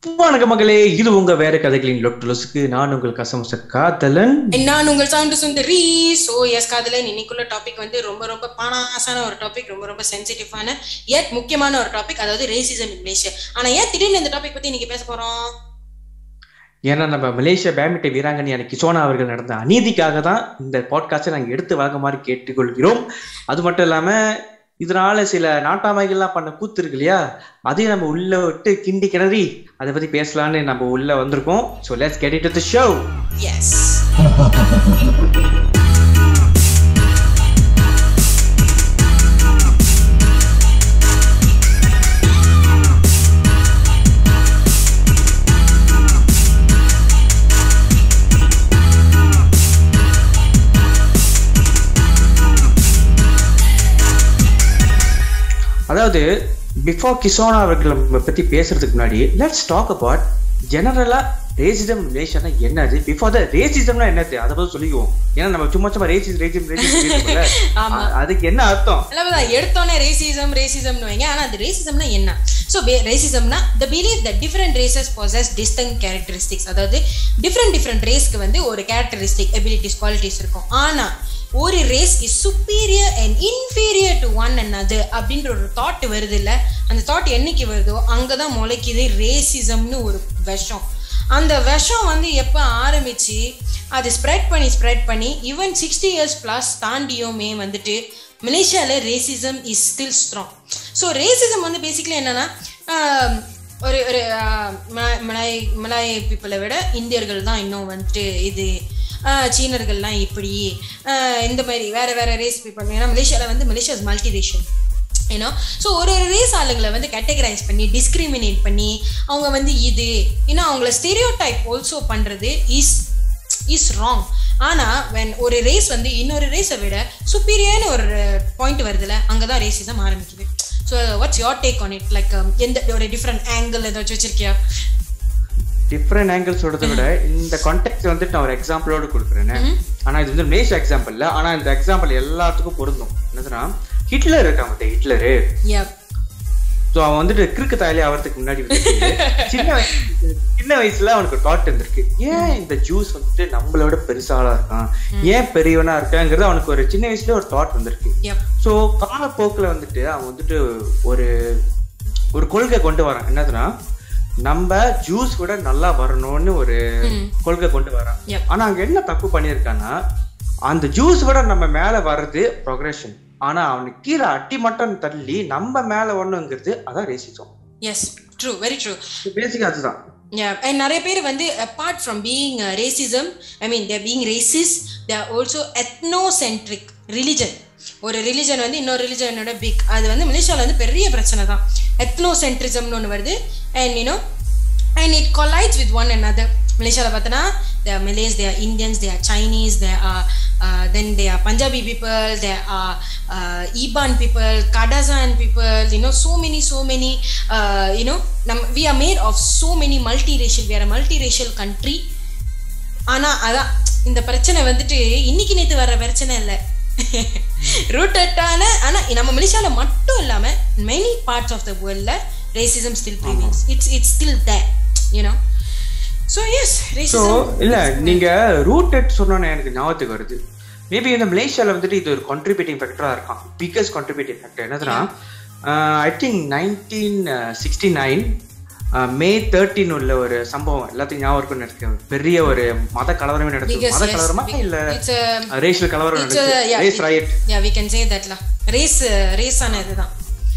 வணக்க மகளே இது உங்க வேற கதைகளின் லொட்டுலசுக்கு நான் உங்கள் கசமச காதலன் நான் உங்கள் சவுண்டு சுந்தரி ஸோ எஸ் காதல இன்னைக்குள்ள டாபிக் வந்து ரொம்ப ரொம்ப பானாசான ஒரு டாபிக் ரொம்ப ரொம்ப சென்சிட்டிவான ஏட் முக்கியமான ஒரு டாபிக் அதாவது ரேசிசம் இன் மலேசியா ஆனா ஏன் திடீர்னு இந்த டாபிக் பத்தி இன்னைக்கு பேச போறோம் ஏன்னா நம்ம மலேசியா பேட்மிண்டன் வீராங்கனையான கிசோனா அவர்கள் நடந்த அநீதிக்காக தான் இந்த பாட்காஸ்டை நாங்கள் எடுத்து வாங்குமாறு கேட்டுக்கொள்கிறோம் அது மட்டும் இல்லாம இதனால சில நாட்டாமைகள்லாம் பண்ண கூத்து இருக்கு இல்லையா அதையும் நம்ம உள்ள விட்டு கிண்டி கிணறி அதை பத்தி பேசலாம்னு நம்ம உள்ள வந்திருக்கோம் so let's get it to show yes அதாவது பிஃபோர் கிசோனா அவர்களை பத்தி பேசுறதுக்கு முன்னாடி லெட்ஸ் டாக் அபவுட் ஜெனரலா ரேசிசம் ரிலேஷன் என்னது பிஃபோர் த ரேசிசம்னா என்னது அதை பத்தி சொல்லிக்குவோம் ஏன்னா நம்ம சும்மா சும்மா ரேசிஸ் ரேசிம் ரேசிஸ் ஆமா. அதுக்கு என்ன அர்த்தம் அவ்வளவுதான் எடுத்தோன்னே ரேசிசம் ரேசிசம்னு வைங்க ஆனா அது ரேசிசம்னா என்ன ஸோ ரேசிசம்னா the believe the different races possess distinct characteristics அதாவது டிஃப்ரெண்ட் டிஃப்ரெண்ட் ரேஸ்க்கு வந்து ஒரு கேரக்டரிஸ்டிக் எபிலிட்டிஸ் குவாலிட்டிஸ் இருக்கும் ஆனா ஒரு race is superior and inferior to one another அப்படின்ற ஒரு தாட் வருது இல்ல அந்த தாட் என்னைக்கு வருதோ அங்கதான் முளைக்குது ரேசிசம்னு ஒரு விஷம் அந்த விஷம் வந்து எப்போ ஆரம்பிச்சு அது ஸ்ப்ரெட் பண்ணி ஸ்ப்ரெட் பண்ணி ஈவன் சிக்ஸ்டி இயர்ஸ் ப்ளஸ் தாண்டியுமே வந்துட்டு மலேசியாவில் racism is still strong so racism வந்து பேசிக்கலி என்னன்னா ஆஹ், ஒரு ஒரு ஆஹ், மலாய் மலாய் மலாய் பீப்புளை விட இந்தியர்கள் தான் இன்னும் வந்துட்டு இது ஆஹ், சீனர்கள்லாம் இப்படி ஆஹ், இந்த மாதிரி வேற வேற ரேஸ் பீப்புள் ஏன்னா மலேசியாவில் வந்து மலேசியா மல்டி ரேஷன் ஏன்னா ஸோ ஒரு ஒரு ரேஸ் ஆளுங்களை வந்து கேட்டகரைஸ் பண்ணி டிஸ்கிரிமினேட் பண்ணி அவங்க வந்து இது ஏன்னா அவங்கள ஸ்டெரியோ டைப் ஆல்சோ பண்ணுறது இஸ் இஸ் ராங் ஆனால் வென் ஒரு ரேஸ் வந்து இன்னொரு ரேஸை விட சுப்பீரியர்னு ஒரு பாயிண்ட் வருதுல அங்கே தான் ரேசிசம் ஆரம்பிக்குது so what's your take on it like எந்த ஒரு டிஃப்ரெண்ட் ஆங்கிள் ஏதாச்சும் வச்சிருக்கியா டிஃப்ரெண்ட் ஆங்கிள் சொல்றதை விட இந்த கான்டெக்ட் வந்துட்டு நான் ஒரு எக்ஸாம்பிளோட கொடுக்குறேன்னு ஆனா இது வந்து மலேசியா எக்ஸாம்பிள் இல்ல ஆனா இந்த எக்ஸாம்பிள் எல்லாத்துக்கும் பொருந்தும் என்னதுன்னா ஹிட்லர் இருக்கான் மத்த ஹிட்லரு யா ஸோ அவன் வந்துட்டு கிறுக்கு தாயிலே ஆகிறதுக்கு முன்னாடி வந்துட்டு சின்ன வயசு சின்ன வயசுல அவனுக்கு தாட் இருந்திருக்கு ஏன் இந்த ஜூஸ் வந்துட்டு நம்மளோட பெருசாளா இருக்கான் ஏன் பெரியவனா இருக்காங்கிறது அவனுக்கு ஒரு சின்ன வயசுல ஒரு தாட் வந்திருக்கு யப் ஸோ காலப்போக்கில் வந்துட்டு அவன் வந்துட்டு ஒரு ஒரு கொள்கை கொண்டு வரான் என்னதுன்னா நம்ம ஜூஸ் கூட நல்லா வரணும்னு ஒரு கொள்கை கொண்டு வரான் Yep. ஆனா அங்க என்ன தப்பு பண்ணியிருக்கான்னா அந்த ஜூஸ் விட நம்ம மேல வர்றது ப்ரொக்ரெஷன் ஆனா அவனுக்கு கீழே அட்டி மட்டும் தள்ளி நம்ம மேல வரணுங்கிறது அதான் racism yes true very true basic அதுதான் Yeah, and நிறைய பேர் வந்து apart from being uh, racism, I mean they're being racist, they're also ethnocentric religion. ஒரு ரிலிஜன் வந்து இன்னொரு ரிலிஜனோட பிக் அது வந்து மலேசியாவில் வந்து பெரிய பிரச்சனை தான் எத்னோசென்ட்ரிசம்னு ஒன்று வருது and you know and it collides with one another மலேசியாவில் பார்த்தோன்னா there Malays there Indians there Chinese there then they are Punjabi people there are Iban people Kadazan people you know so many so many uh, you know நம் we are made of so many multiracial we are a multiracial country ஆனா அதான் இந்த பிரச்சனை வந்துட்டு இன்னைக்கு நேத்து வர்ற பிரச்சனை இல்லை ரூட்டட்டான ஆனா நம்ம மலேசியால மட்டும் இல்லாம மெனி பார்ட்ஸ் ஆஃப் த வேர்ல்ட்ல racism still premiums it's it's still there you know so yes so racism இல்ல நீங்க ரூட்டட் சொன்னோன்னு எனக்கு ஞாபகத்துக்கு வருது மேபி இந்த மலேசியால வந்துட்டு இது ஒரு கான்ட்ரிபியூட்டிங் ஃபேக்டரா இருக்கான் பிகஸ்ட் கான்ட்ரிபியூட்டிங் ஃபேக்டர் என்னதுன்னா I think nineteen sixty nine May thirteen உள்ள ஒரு சம்பவம் எல்லாத்துக்கும் ஞாபகம் இருக்குன்னு இருக்கு பெரிய ஒரு மத கலவரமே நடந்தது Because, மத yes, கலவரமா be- இல்ல it's a- ரேஷியல் கலவரம் it's a- நடந்துச்சு yeah, race riot yeah we can say தட்ல ரேஸ் ரேஸ் ஆன இதுதான்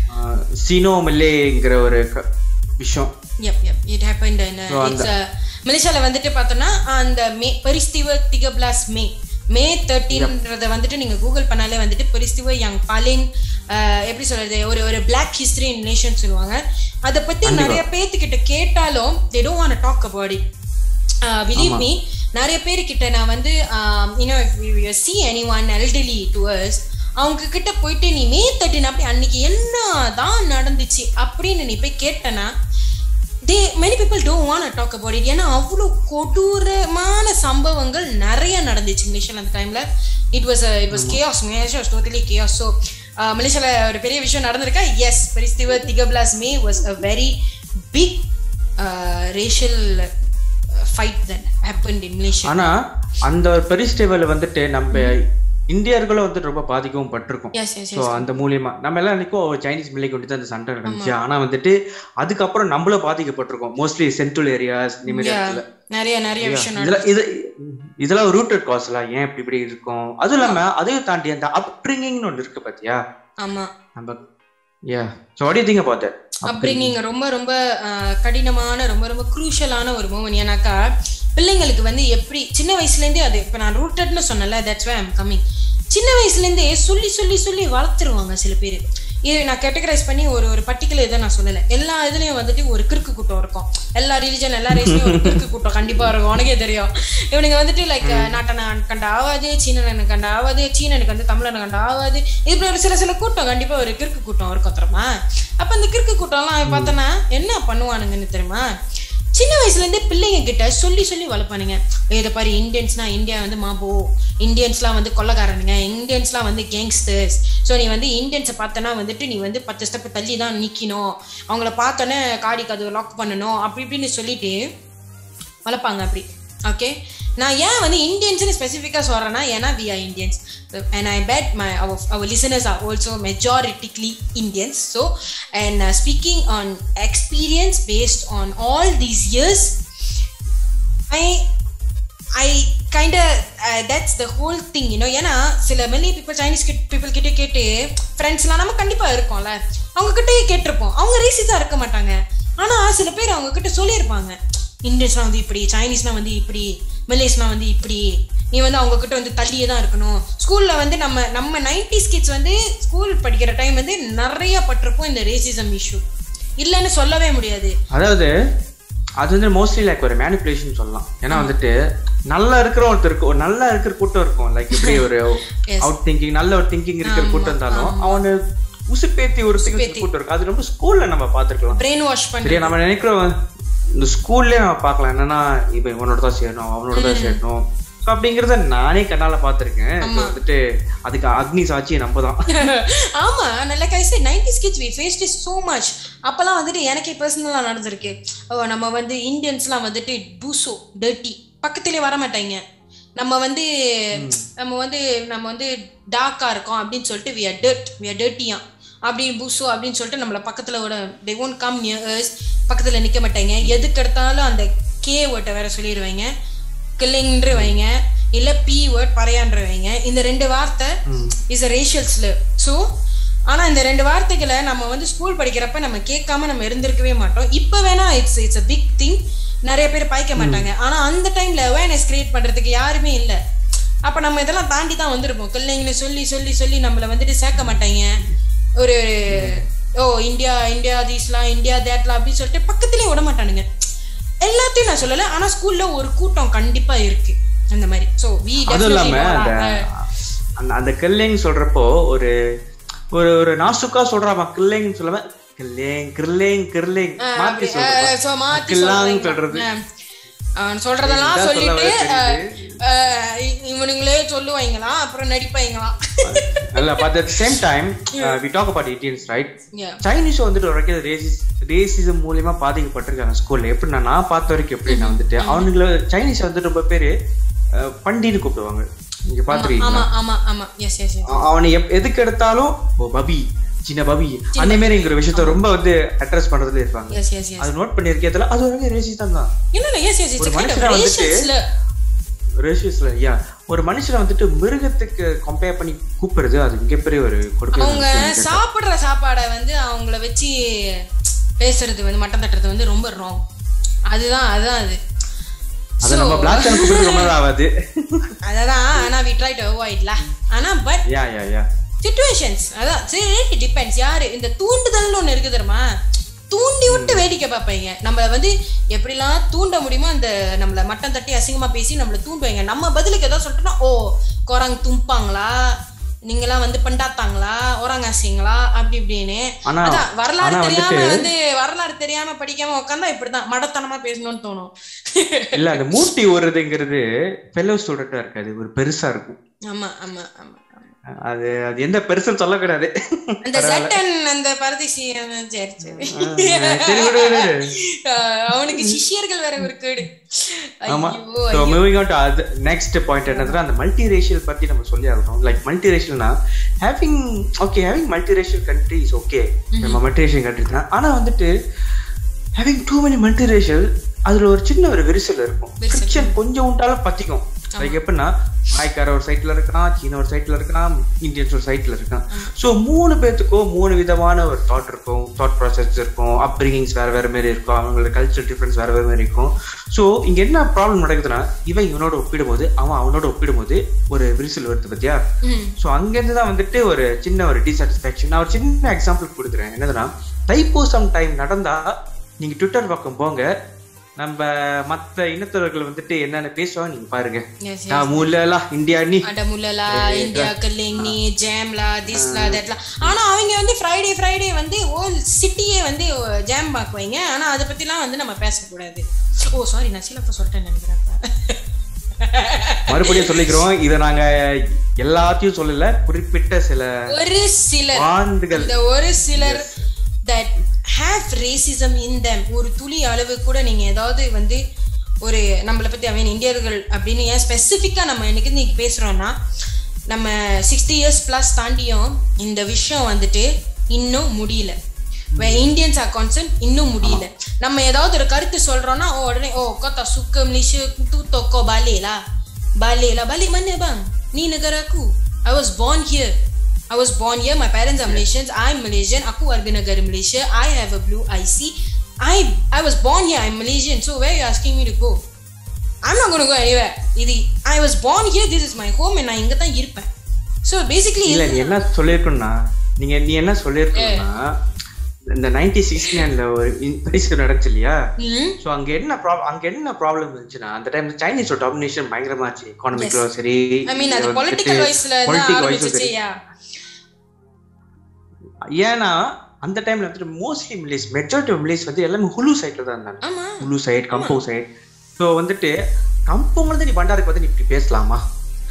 சீனோ மில்லேங்கிற ஒரு க- விஷயம் yep yep it happened in uh, So, it's uh, மலேசியால வந்துட்டு பார்த்தோம்னா அந்த மே பெரிஸ்திவ திகப்லாஸ் மே மே தேர்ட்டீன்றத வந்துட்டு நீங்க கூகுள் பண்ணாலே வந்துட்டு பெரிஸ்திவ யங் பாலிங் எப்படி சொல்றது ஒரு ஒரு பிளாக் ஹிஸ்டரி நேஷன் சொல்லுவாங்க அதை பத்தி நிறைய பேர்த்துக்கிட்ட கேட்டாலும் they don't want to talk about it uh, believe me நிறைய பேர்கிட்ட நான் வந்து you know see any one elderly to us அவங்க கிட்ட போயிட்டு நீ மே தேர்ட்டின் அப்படி அன்னைக்கு என்ன தான் நடந்துச்சு அப்படின்னு நீ போய் கேட்டனா they many people don't want talk about it ஏன்னா அவ்வளோ கொடூரமான சம்பவங்கள் நிறைய நடந்துச்சு மலேசியாவில் அந்த டைமில் it was it was chaos Malaysia was totally chaos so மலேசியாவில் ஒரு பெரிய விஷயம் நடந்திருக்கா எஸ் பெரிஸ்திவ திகப்லாஸ் May was a very big racial fight that happen in Malaysia ஆனா அந்த ஒரு பெரிஸ்டேவல் வந்துட்டு நம்ம இந்தியர்களும் வந்து ரொம்ப பாதிக்கவும் பட்டிருக்கோம் எஸ் எஸ் ஸோ அந்த மூலியமா நம்ம எல்லாம் நினைக்கும் சைனீஸ் மில்லைக்கு வந்துட்டு அந்த சண்டை நடந்துச்சு ஆனா வந்துட்டு அதுக்கப்புறம் நம்மளும் பாதிக்கப்பட்டிருக்கோம் மோஸ்ட்லி சென்ட்ரல் ஏரியாஸ் நிமிட இடத்துல நிறைய நிறைய விஷயம் இதுல இது இதெல்லாம் ரூட்டட் காஸ்லாம் ஏன் இப்படி இப்படி இருக்கும் அதுவும் இல்லாம அதையும் தாண்டி அந்த அப்ரிங்கிங்னு ஒன்று இருக்கு பாத்தியா ஆமா நம்ம யா ஸோ வாட் திங்க பார்த்தேன் அப்ரிங்கிங் ரொம்ப ரொம்ப ஆஹ், கடினமான ரொம்ப ரொம்ப குரூஷியலான ஒரு மூமெண்ட் ஏன்னாக்கா பிள்ளைங்களுக்கு வந்து எப்படி சின்ன வயசுலேருந்தே அது இப்போ நான் ரூட்டட்னு சொன்னல தட்ஸ் வை ஐம் கம்மிங் சின்ன வயசுலேருந்தே சொல்லி சொல்லி சொல்லி வளர்த்துருவாங்க சில பேர் இது நான் கேட்டகரைஸ் பண்ணி ஒரு ஒரு பர்டிகுலர் இதை நான் சொல்லலை எல்லா இதுலயும் வந்துட்டு ஒரு கிறுக்கு கூட்டம் இருக்கும் எல்லா ரிலிஜன் எல்லா ரேஸ்லயும் ஒரு கிறுக்கு கூட்டம் கண்டிப்பா இருக்கும் உனக்கே தெரியும் இவனுங்க வந்துட்டு லைக் நாட்டன கண்ட ஆவாது சீனனை கண்ட ஆவாது சீனனுக்கு வந்து தமிழனை கண்ட ஆவாது இப்படி ஒரு சில சில கூட்டம் கண்டிப்பா ஒரு கிறுக்கு கூட்டம் இருக்கும் தெரியுமா அப்ப அந்த கிறுக்கு கூட்டம்லாம் பார்த்தோன்னா என்ன பண்ணுவானுங்கன்னு தெரியுமா சின்ன வயசுல இருந்தே பிள்ளைங்க கிட்ட சொல்லி சொல்லி வளர்ப்பானுங்க இதை பாரு இந்தியன்ஸ்னா இந்தியா வந்து மாபோ இந்தியன்ஸ்லாம் வந்து கொள்ளக்காரனுங்க இந்தியன்ஸ்லாம் வந்து கேங்ஸ்டர்ஸ் ஸோ நீ வந்து இந்தியன்ஸை பார்த்தனா வந்துட்டு நீ வந்து பத்து ஸ்டெப் தள்ளி தான் நிற்கணும் அவங்கள பார்த்தோன்னே காடி கதவு லாக் பண்ணணும் அப்படி இப்படின்னு சொல்லிட்டு வளர்ப்பாங்க அப்படி ஓகே நான் ஏன் வந்து இந்தியன்ஸ்னு ஸ்பெசிஃபிக்காக சொல்கிறேன்னா ஏன்னா we are Indians and I bet my our our listeners are also மெஜாரிட்டிக்லி Indians so and speaking on experience based on all these years I I kind that's the whole thing you know ஏன்னா சில many people Chinese kid people கிட்ட கேட்டு ஃப்ரெண்ட்ஸ்லாம் நம்ம கண்டிப்பாக இருக்கோம்ல அவங்க கிட்டயே கேட்டிருப்போம் அவங்க ரேசிஸாக இருக்க மாட்டாங்க ஆனால் சில பேர் அவங்க கிட்ட சொல்லியிருப்பாங்க இந்தியன்ஸ்லாம் வந்து இப்படி சைனீஸ்லாம் வந்து இப்படி மலேஸ்லாம் வந்து இப்படி நீ வந்து அவங்க கிட்ட வந்து தள்ளியே தான் இருக்கணும் ஸ்கூல்ல வந்து நம்ம நம்ம நைன்டிஸ் கிட்ஸ் வந்து ஸ்கூல் படிக்கிற டைம் வந்து நிறைய பட்டிருப்போம் இந்த ரேசிசம் இஷ்யூ இல்லைன்னு சொல்லவே முடியாது அதாவது அது வந்து மோஸ்ட்லி லைக் ஒரு மேனிப்புலேஷன் சொல்லலாம் ஏன்னா வந்துட்டு நல்லா இருக்கிற ஒருத்தர் இருக்கும் ஒரு நல்லா இருக்கிற கூட்டம் இருக்கும் லைக் இப்படி ஒரு அவுட் திங்கிங் நல்ல ஒரு திங்கிங் இருக்கிற கூட்டம் இருந்தாலும் அவனு உசுப்பேத்தி ஒரு திங்கிங் கூட்டம் இருக்கும் அது ரொம்ப ஸ்கூல்ல நம்ம பார்த்துருக்கலாம் பிரெயின் வாஷ் பண்ணி சரியா நம்ம நினைக்கிறோம் இந்த ஸ்கூல்லே நம்ம பார்க்கலாம் என்னன்னா இப்ப இவனோட தான் சேரணும் அவனோட தான் சேரணும் So அப்படிங்கறத நானே கண்ணால பார்த்திருக்கேன் So வந்துட்டு அதுக்கு அக்னி சாட்சியை நம்ம தான் ஆமா நல்ல guys nineties kids we faced is so much அப்பெல்லாம் வந்துட்டு எனக்கே பர்சனலாக நடந்திருக்கு ஓ நம்ம வந்து இந்தியன்ஸ்லாம் வந்துட்டு டூசோ டர்ட்டி பக்கத்திலே வர மாட்டாங்க நம்ம வந்து நம்ம வந்து நம்ம வந்து டார்க்கா இருக்கோம் அப்படின்னு சொல்லிட்டு we are dirt we are டர்ட்டியா அப்படி பூசோ அப்படின்னு சொல்லிட்டு நம்மள பக்கத்துல விட தே ஒன்ட் கம் நியர்ஸ் பக்கத்துல நிக்க மாட்டாங்க எதுக்கு எடுத்தாலும் அந்த கே வேர்ட்டை வேற சொல்லிடுவாங்க கில்லிங்ன்று வைங்க இல்ல பி வேர்ட் பறையான்ற வைங்க இந்த ரெண்டு வார்த்தை is a racial slur so ஆனா இந்த ரெண்டு வார்த்தைகளை நம்ம வந்து ஸ்கூல் படிக்கிறப்ப நம்ம கேட்காம நம்ம இருந்திருக்கவே மாட்டோம் இப்போ வேணா it's it's a big thing நிறைய பேர் பாய்க்க மாட்டாங்க ஆனா அந்த டைம்ல அவேர்னஸ் கிரியேட் பண்றதுக்கு யாருமே இல்ல அப்ப நம்ம இதெல்லாம் தாண்டி தான் வந்திருப்போம் பிள்ளைங்களை சொல்லி சொல்லி சொல்லி நம்மள வந்துட்டு சேர்க்க மாட்டாங்க ஒரு ஓ இந்தியா இந்தியா தீஸ்லாம் இந்தியா தேட்லாம் அப்படின்னு சொல்லிட்டு பக்கத்துலயே விட மாட்டானுங்க எல்லாத்தையும் நான் சொல்லல ஆனா ஸ்கூல்ல ஒரு கூட்டம் கண்டிப்பா இருக்கு அந்த மாதிரி சோ வி அதுவும் இல்லாம அந்த அந்த அந்த கில்லிங் சொல்றப்போ ஒரு ஒரு ஒரு நாசுக்கா சொல்றாமா கில்லிங் சொல்லாம கில்லேங் கிர்லேங் கிர்லேங் மாத்தி சொல்றோம் சோ மாத்தி கில்லாங் சொல்றது அவன் சொல்றதெல்லாம் இதான் சொல்ல சொல்லிட்டு வர அஹ், அஹ், இவனுங்களே சொல்லுவாங்களாம் அப்புறம் நடிப்பாங்களாம் இல்ல but at same time we talk about Indians right Yeah. Chinese வந்துட்டு ஒரு வரைக்கும் ரேசிஸ் ரேசிசம் மூலியமா பாதிக்கப்பட்டிருக்காங்க ஸ்கூல்ல எப்படி நான் நான் பார்த்த வரைக்கும் எப்படின்னா வந்துட்டு அவனுங்கள சைனீஸ் வந்துட்டு ரொம்ப பேரு அஹ், பண்டின்னு கூப்பிடுவாங்க நீங்க பாத்துருக்கீங்க ஆமா ஆமா ஆமா எஸ் எஸ் எஸ் அவனை எப்- எதுக்கு எடுத்தாலும் ஓ பபி சின்ன பபி அந்த மாதிரிங்கிற விஷயத்த ரொம்ப வந்து அட்ரஸ் பண்றதுல இருப்பாங்க எஸ் எஸ் எஸ் அது நோட் பண்ணிருக்கேதுல அது ஒரு ரேசிஸ் தான் தான் இல்ல இல்ல எஸ் எஸ் ஒரு இட்ஸ் கைண்ட் ஆஃப் மனுஷனை வந்துட்டு- ரேஷியல்ஸ்ல ரேஷியஸ்ல யா ஒரு மனுஷனை வந்துட்டு மிருகத்துக்கு கம்பேர் பண்ணி கூப்பிடுறது அது மிகப்பெரிய ஒரு கொடுக்க அவங்க சாப்பிடுற சாப்பாடை வந்து அவங்கள வச்சு பேசுறது வந்து மட்டம் தட்டுறது வந்து ரொம்ப ராங் அதுதான் அதுதான் அது அதை நம்ம பிளாக் சேனல் கூப்பிட்டு ரொம்ப நாள் ஆகாது அததான் ஆனா வி ட்ரை டு அவாய்ட்ல ஆனா but yeah yeah yeah situations அதான் சரி டிபெண்ட்ஸ் யாரு இந்த தூண்டுதல்னு ஒண்ணு இருக்கு தெரியுமா தூண்டி விட்டு வேடிக்கை பார்ப்பீங்க நம்மள வந்து எப்படிலாம் தூண்ட முடியுமோ அந்த நம்மள மட்டம் தட்டி அசிங்கமா பேசி நம்மள தூண்டுவாங்க நம்ம பதிலுக்கு ஏதாவது சொல்லிட்டோம்னா ஓ குரங்கு தும்பாங்களா நீங்களாம் வந்து பண்டாத்தாங்களா ஓரங்காசிங்களா அப்படி இப்படின்னு ஆனா- அதான் வரலாறு ஆனா தெரியாம வந்துட்டு- வந்து வரலாறு தெரியாம படிக்காம உட்காந்தா இப்படிதான் மடத்தனமா பேசணும்னு தோணும் இல்ல அந்த மூட்டி ஓடுறதுங்கிறது ஃபெல்லோ ஸ்டூடெண்டா இருக்காது ஒரு பெருசா இருக்கும் ஆமா ஆமா ஆமா ஆமா அது அது எந்த பெருசுன்னு சொல்லக்கூடாது அந்த சட்டன் அந்த பரதேசி அவன் சரி சரி சரி விடு விடு ஆஹ் அவனுக்கு சிஷ்யர்கள் வேற ஒரு கேடு ஆமா ஐயோ ஸோ மூவிங் அவுட் அது நெக்ஸ்ட் பாயிண்ட் என்னதுன்னா அந்த மல்டி ரேஷியல் பத்தி நம்ம சொல்லி ஆகணும் லைக் மல்டி ரேஷியல்னா having okay having multi racial country is okay நம்ம மல்டி ரேஷியல் கண்ட்ரி தான் ஆனா வந்துட்டு having too many multi racial அதுல ஒரு சின்ன ஒரு விரிசல் இருக்கும் ஃபிரிக்ஷன் கொஞ்சம் உண்டாலும் பத்திக்கும் லைக் எப்படின்னா நாய்க்கார ஒரு சைட்ல இருக்கான் சீன ஒரு சைட்ல இருக்கான் இந்தியன்ஸ் ஒரு சைட்ல இருக்கான் ஸோ மூணு பேத்துக்கும் மூணு விதமான ஒரு தாட் இருக்கும் தாட் ப்ராசஸ் இருக்கும் அப்ரிங்கிங்ஸ் வேற வேற மாதிரி இருக்கும் அவங்களோட கல்ச்சர் டிஃப்ரென்ஸ் வேற வேற மாதிரி இருக்கும் ஸோ இங்க என்ன ப்ராப்ளம் நடக்குதுன்னா இவன் இவனோட ஒப்பிடும்போது அவன் அவனோட ஒப்பிடும்போது ஒரு விரிசல் வருது பத்தியா ம் ஸோ அங்கேருந்து தான் வந்துட்டு ஒரு சின்ன ஒரு டிசாட்டிஸ்ஃபேக்ஷன் நான் ஒரு சின்ன எக்ஸாம்பிள் கொடுக்குறேன் என்னதுன்னா தைப்பூசம் டைம் நடந்தா நீங்க ட்விட்டர் பக்கம் போங்க நம்ம மத்த இனத்தவர்கள் வந்துட்டு என்னென்ன பேசுவாங்க நீங்க பாருங்க yes yes நான் மூலலா இந்தியா நீ அடமுல்லலா இந்தியா கல்லிங்னி ஜாம்லா திஸ்லா தட்லாம் ஆனா அவங்க வந்து ஃப்ரைடே ஃப்ரைடே வந்து ஹோல் சிட்டியே வந்து ஜாம் பாக்குவாங்க ஆனா அதை பத்திலாம் வந்து நம்ம பேசக்கூடாது ஓ சாரி நான் சிலப்ப சொல்லிட்டேன்னு நினைக்கிறேன் மறுபடியும் சொல்லிக்கிறோம் இதை நாங்க எல்லாத்தையும் சொல்லல குறிப்பிட்ட சில ஒரு சிலர் ஆண்டுகள் இந்த ஒரு சிலர் that have racism in them ஒரு துளி அளவு கூட நீங்க ஏதாவது வந்து ஒரு நம்மளை பத்தி அவன் இந்தியர்கள் அப்படின்னு ஏன் ஸ்பெசிஃபிக்கா நம்ம எனக்கு இன்னைக்கு பேசுறோம்னா நம்ம சிக்ஸ்டி இயர்ஸ் ப்ளஸ் தாண்டியும் இந்த விஷயம் வந்துட்டு இன்னும் முடியல இந்தியன்ஸ் ஆர் கான்சர்ன் இன்னும் முடியல நம்ம ஏதாவது ஒரு கருத்து சொல்றோம்னா ஓ உடனே ஓ kata suka Malaysia tu toko balik lah balik lah balik mana bang ni negara aku I was born here I was born here. My parents are Malaysians. I'm Malaysian. Aku warga negara Malaysia. I have a blue IC. I I was born here. I'm Malaysian. So where are you asking me to go? I'm not going to go anywhere. இது I was born here. This is my home. and நான் இங்க தான் இருப்பேன். So basically இல்ல நீ என்ன சொல்லிருக்கணும்னா நீங்க நீ என்ன சொல்லிருக்கணும்னா இந்த நைன்டி சிக்ஸ்டி நைன்ல ஒரு பரிசு நடந்துச்சு இல்லையா ம், ஸோ அங்க என்ன ப்ராப்ளம் அங்க என்ன ப்ராப்ளம் இருந்துச்சுன்னா அந்த டைம்ல சைனீஸோட டாமினேஷன் பயங்கரமா இருந்துச்சு எக்கானமிக்ல சரி I mean அது பொலிட்டிக்கல் வைஸ்ல தான் பொலிட்டிக்கல் ஆரம்பிச்சிச்சு வைஸும் யா ஏன்னா அந்த டைம்ல வந்துட்டு mostly Malays majority of Malays வந்து எல்லாமே ஹுலு சைட்ல தான் இருந்தாங்க ஆமா ஹுலு சைட் கம்போ சைட் ஸோ வந்துட்டு கம்பௌண்ட்ல இருந்து நீ பண்டாருக்கு வந்து நீ இப்படி பேசலாமா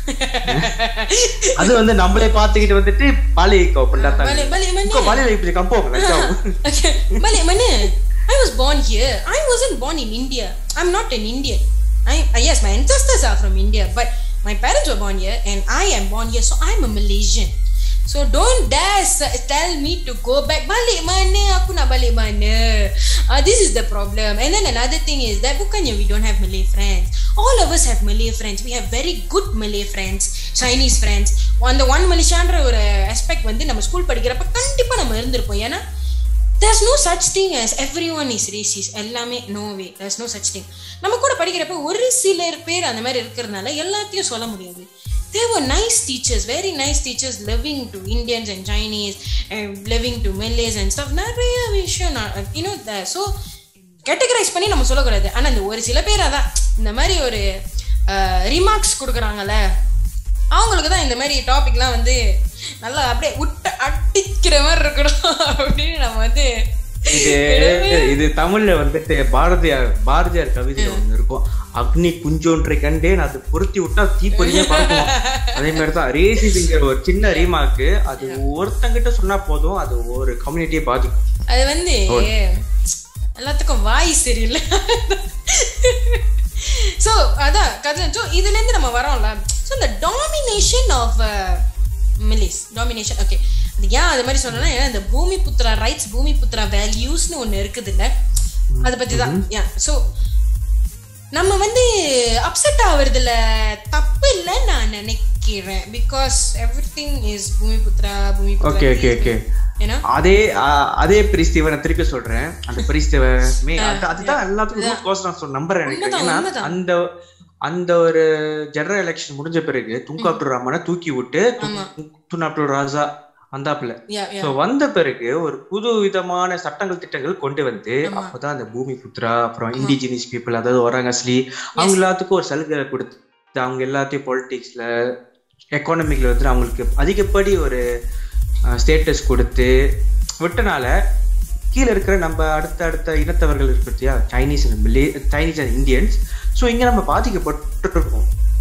அது வந்து நம்மளே பார்த்துக்கிட்டு வந்துட்டு பாலிகோ பண்டாத்தாங்க balik balik mana Kau balik lagi punya kampung lah kau. okay balik mana I was born here I wasn't born in India I'm not an Indian I uh, yes my ancestors are from India but my parents were born here and I am born here so I'm a Malaysian so don't dare s- tell me to go back balik mana aku nak balik mana uh, this is the problem and then another thing is that bukannya we don't have Malay friends all of us have Malay friends we have very good Malay friends Chinese friends அந்த one மலேசியான்ற ஒரு aspect வந்து நம்ம school படிக்கிறப்ப கண்டிப்பா நம்ம இருந்திருப்போம் ஏன்னா there's no such thing as everyone is racist எல்லாமே no way there's no such thing நம்ம கூட படிக்கிறப்ப ஒரு சிலர் பேர் அந்த மாதிரி இருக்கிறதுனால எல்லாத்தையும் சொல்ல முடியாது they were nice teachers very nice teachers living to Indians and Chinese and living to Malays and stuff நிறைய விஷயம் நான் you know the, so categorise பண்ணி நம்ம சொல்லக்கூடாது ஆனா இந்த ஒரு சில பேர் அதான் இந்த மாதிரி ஒரு ரிமார்க்ஸ் கொடுக்குறாங்கல்ல அவங்களுக்கு தான் இந்த மாதிரி டாபிக்லாம் வந்து நல்லா அப்படியே விட்டு அடிக்கிற மாதிரி இருக்கணும் அப்படின்னு நம்ம வந்து இது இது தமிழ்ல வந்துட்டு பாரதியார் பாரதியார் கவிதையில ஒண்ணு இருக்கும் அக்னி குஞ்சொன்றை கண்டே நான் அது பொருத்தி விட்டா தீப்பொறியே பறக்கும் அதே மாதிரி தான் ரேசிங்கிற ஒரு சின்ன ரீமாக்கு அது ஒருத்தங்கிட்ட சொன்னா போதும் அது ஒரு கம்யூனிட்டியை பாதிக்கும் அது வந்து எல்லாத்துக்கும் வாய் சரியில்லை ஸோ அதான் கதை ஸோ இதுலேருந்து நம்ம வரோம்ல ஸோ இந்த domination of Malays domination okay அது ஏன் அது மாதிரி சொன்னேன்னா ஏன்னா இந்த பூமி புத்ரா ரைட்ஸ் பூமி புத்ரா வேல்யூஸ்னு ஒன்று இருக்குது இல்லை அதை பற்றி தான் ஏன் ஸோ நம்ம வந்து அப்செட் ஆகுறதுல தப்பு இல்லைன்னு நான் நினைக்கிறேன் பிகாஸ் எவ்ரி திங் இஸ் பூமி புத்ரா பூமி ஓகே ஓகே ஓகே ஏன்னா அதே ஆ- அதே பிரிஸ்தீவனை திருப்பி சொல்றேன் அந்த பிரிஸ்தீவமே அதுதான் எல்லாத்துக்கும் ரூட் காஸ் நான் சொல் நம்புறேன் எனக்கு உண்மைதான், ஏன்னா உண்மைதான். அந்த அந்த ஒரு ஜெனரல் எலெக்ஷன் முடிஞ்ச பிறகு துங்கா அப்துல் ரஹ்மானை தூக்கி விட்டு ஆமா. துன் அப்துல் ராஜா வந்தாப்புல யா யா சோ வந்த பிறகு ஒரு புது விதமான சட்டங்கள் திட்டங்கள் கொண்டு வந்து ஆமா. அப்பதான் அந்த பூமி புத்ரா அப்புறம் இண்டிஜினியஸ் பீப்புள் அதாவது ஒரங்கஸ்லி அவங்க எல்லாத்துக்கும் ஒரு சலுகை கொடுத்து அவங்க எல்லாத்தையும் பொலிட்டிக்ஸ்ல எக்கானமிக்ல வந்து அவங்களுக்கு அதிகப்படி ஒரு ஸ்டேட்டஸ் கொடுத்து விட்டனால கீழே இருக்கிற நம்ம அடுத்த அடுத்த இனத்தவர்கள் இருக்கு பத்தியா Chinese and Malay Chinese and Indians so இங்க நம்ம பாதிக்கப்பட்டு இருக்கோம்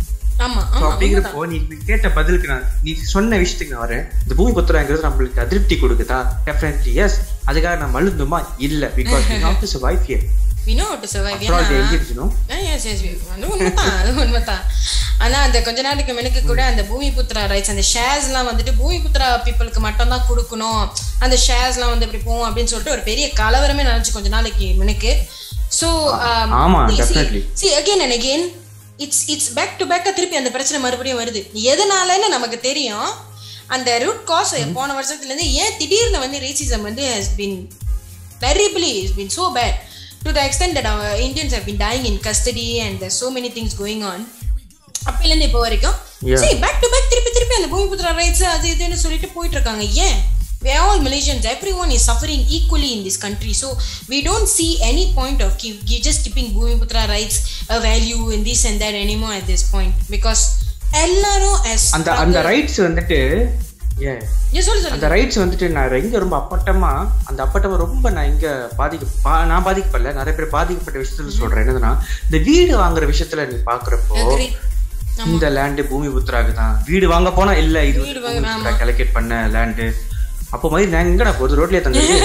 ஆமா So, ஆமா அப்படிங்கிறப்போ நீ நீ கேட்ட பதிலுக்கு நான் நீ சொன்ன விஷயத்துக்கு நான் வரேன் இந்த பூமி புத்திராங்கிறது நம்மளுக்கு அதிருப்தி கொடுக்குதா டெஃபினெட்லி எஸ் அதுக்காக நான் மழுந்துமா இல்ல because not to survive here we know how to survive after all ஏன்னா they engage you know yes yes அது உண்மைதான் அது உண்மைதான் ஆனா அந்த கொஞ்ச நாட்டுக்கு முன்னுக்கு கூட அந்த பூமி புத்ரா ரைட்ஸ் அந்த ஷேர்ஸ்லாம் வந்துட்டு பூமி புத்ரா பீப்புளுக்கு மட்டும் தான் கொடுக்கணும் அந்த ஷேர்ஸ்லாம் வந்து இப்படி போகும் அப்படின்னு சொல்லிட்டு ஒரு பெரிய கலவரமே நடந்துச்சு கொஞ்ச நாளைக்கு முன்னுக்கு ஸோ ஆமா, definitely. See again and again it's it's back to பேக்கா திருப்பி அந்த பிரச்சனை மறுபடியும் வருது எதனாலன்னு நமக்கு தெரியும் அந்த ரூட் காஸ் போன வருஷத்துல இருந்து ஏன் திடீர்னு வந்து ரேசிசம் வந்து has been terribly it's been so bad to the extent that our Indians have been dying in custody and there's so many things going on அப்பையிலேருந்து இப்போ வரைக்கும் Yeah. சரி பேக் டு பேக் திருப்பி திருப்பி அந்த பூமிபுத்திரா ரைட்ஸ் அது இதுன்னு சொல்லிட்டு போயிட்டு இருக்காங்க ஏன் we are all Malaysians everyone is suffering equally in this country so we don't see any point of keep, keep just keeping Bhumiputra rights a value in this and that anymore at this point because எல்லாரும் as அந்த அந்த rights வந்துட்டு ஏ Yeah, சொல்லு சொல்லு அந்த rights வந்துட்டு நான் எங்க ரொம்ப அப்பட்டமா அந்த அப்பட்டமா ரொம்ப நான் இங்க பாதிக்க பா- நான் பாதிக்கப்படல நிறைய பேர் பாதிக்கப்பட்ட விஷயத்துல சொல்றேன் என்னதுன்னா இந்த வீடு வாங்குற விஷயத்துல நீ பாக்குறப்போ Agree. இந்த லேண்டு பூமி புத்திராக்கு தான் வீடு வாங்க போனா இல்ல இது வீடு வாங்க, கலெக்ட் பண்ண லேண்டு அப்போ மாதிரி நான் எங்கடா போகுது ரோட்லயே தந்தது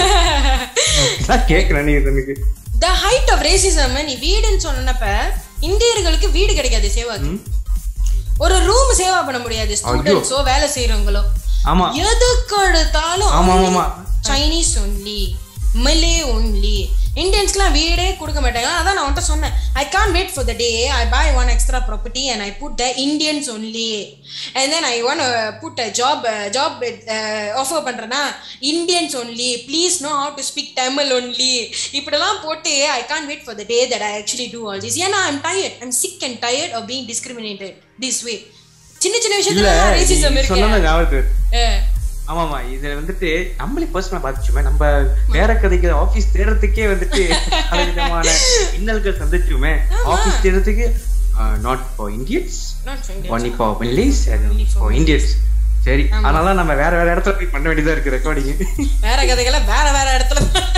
நான் கேக்குறேன் நீ எனக்கு த ஹைட் ஆஃப் ரேசிசம் நீ வீடுன்னு சொன்னப்ப இந்தியர்களுக்கு வீடு கிடைக்காது சேவாக்கு ஒரு ரூம் சேவா பண்ண முடியாது ஸ்டூடெண்ட்ஸோ வேலை செய்யறவங்களோ ஆமா எதுக்கு எடுத்தாலும் ஆமா ஆமா ஆமா சைனீஸ் ஒன்லி மலே ஒன்லி இந்தியன்ஸ்க்குலாம் வீடே கொடுக்க மாட்டாங்க அதான் நான் உன்கிட்ட சொன்னேன் I can't wait for the day I buy one extra property and I put the Indians only and then I want put a job job offer பண்ணுறேன்னா Indians only please know how to speak Tamil only இப்படிலாம் போட்டு I can't wait for the day that I actually do all this ஏன்னா I'm tired I'm sick and tired of being discriminated this way சின்ன சின்ன இல்ல விஷயத்துல racism நீ இருக்கு சொன்னது ஞாபகத்துக்கு வருது. அஹ். ஆமாமா இது வந்துட்டு நம்மளே பர்சனலா பாதிச்சுமே நம்ம வேற கதைக்கு ஆபீஸ் தேடுறதுக்கே வந்துட்டு பல விதமான இன்னல்கள் சந்திச்சுமே ஆபீஸ் தேடுறதுக்கு not for Indians Not for Indians. Only for Malays for Indians சரி அதனால நம்ம வேற வேற இடத்துல போய் பண்ண வேண்டியதா இருக்கு ரெக்கார்டிங் வேற கதைகளை வேற வேற இடத்துல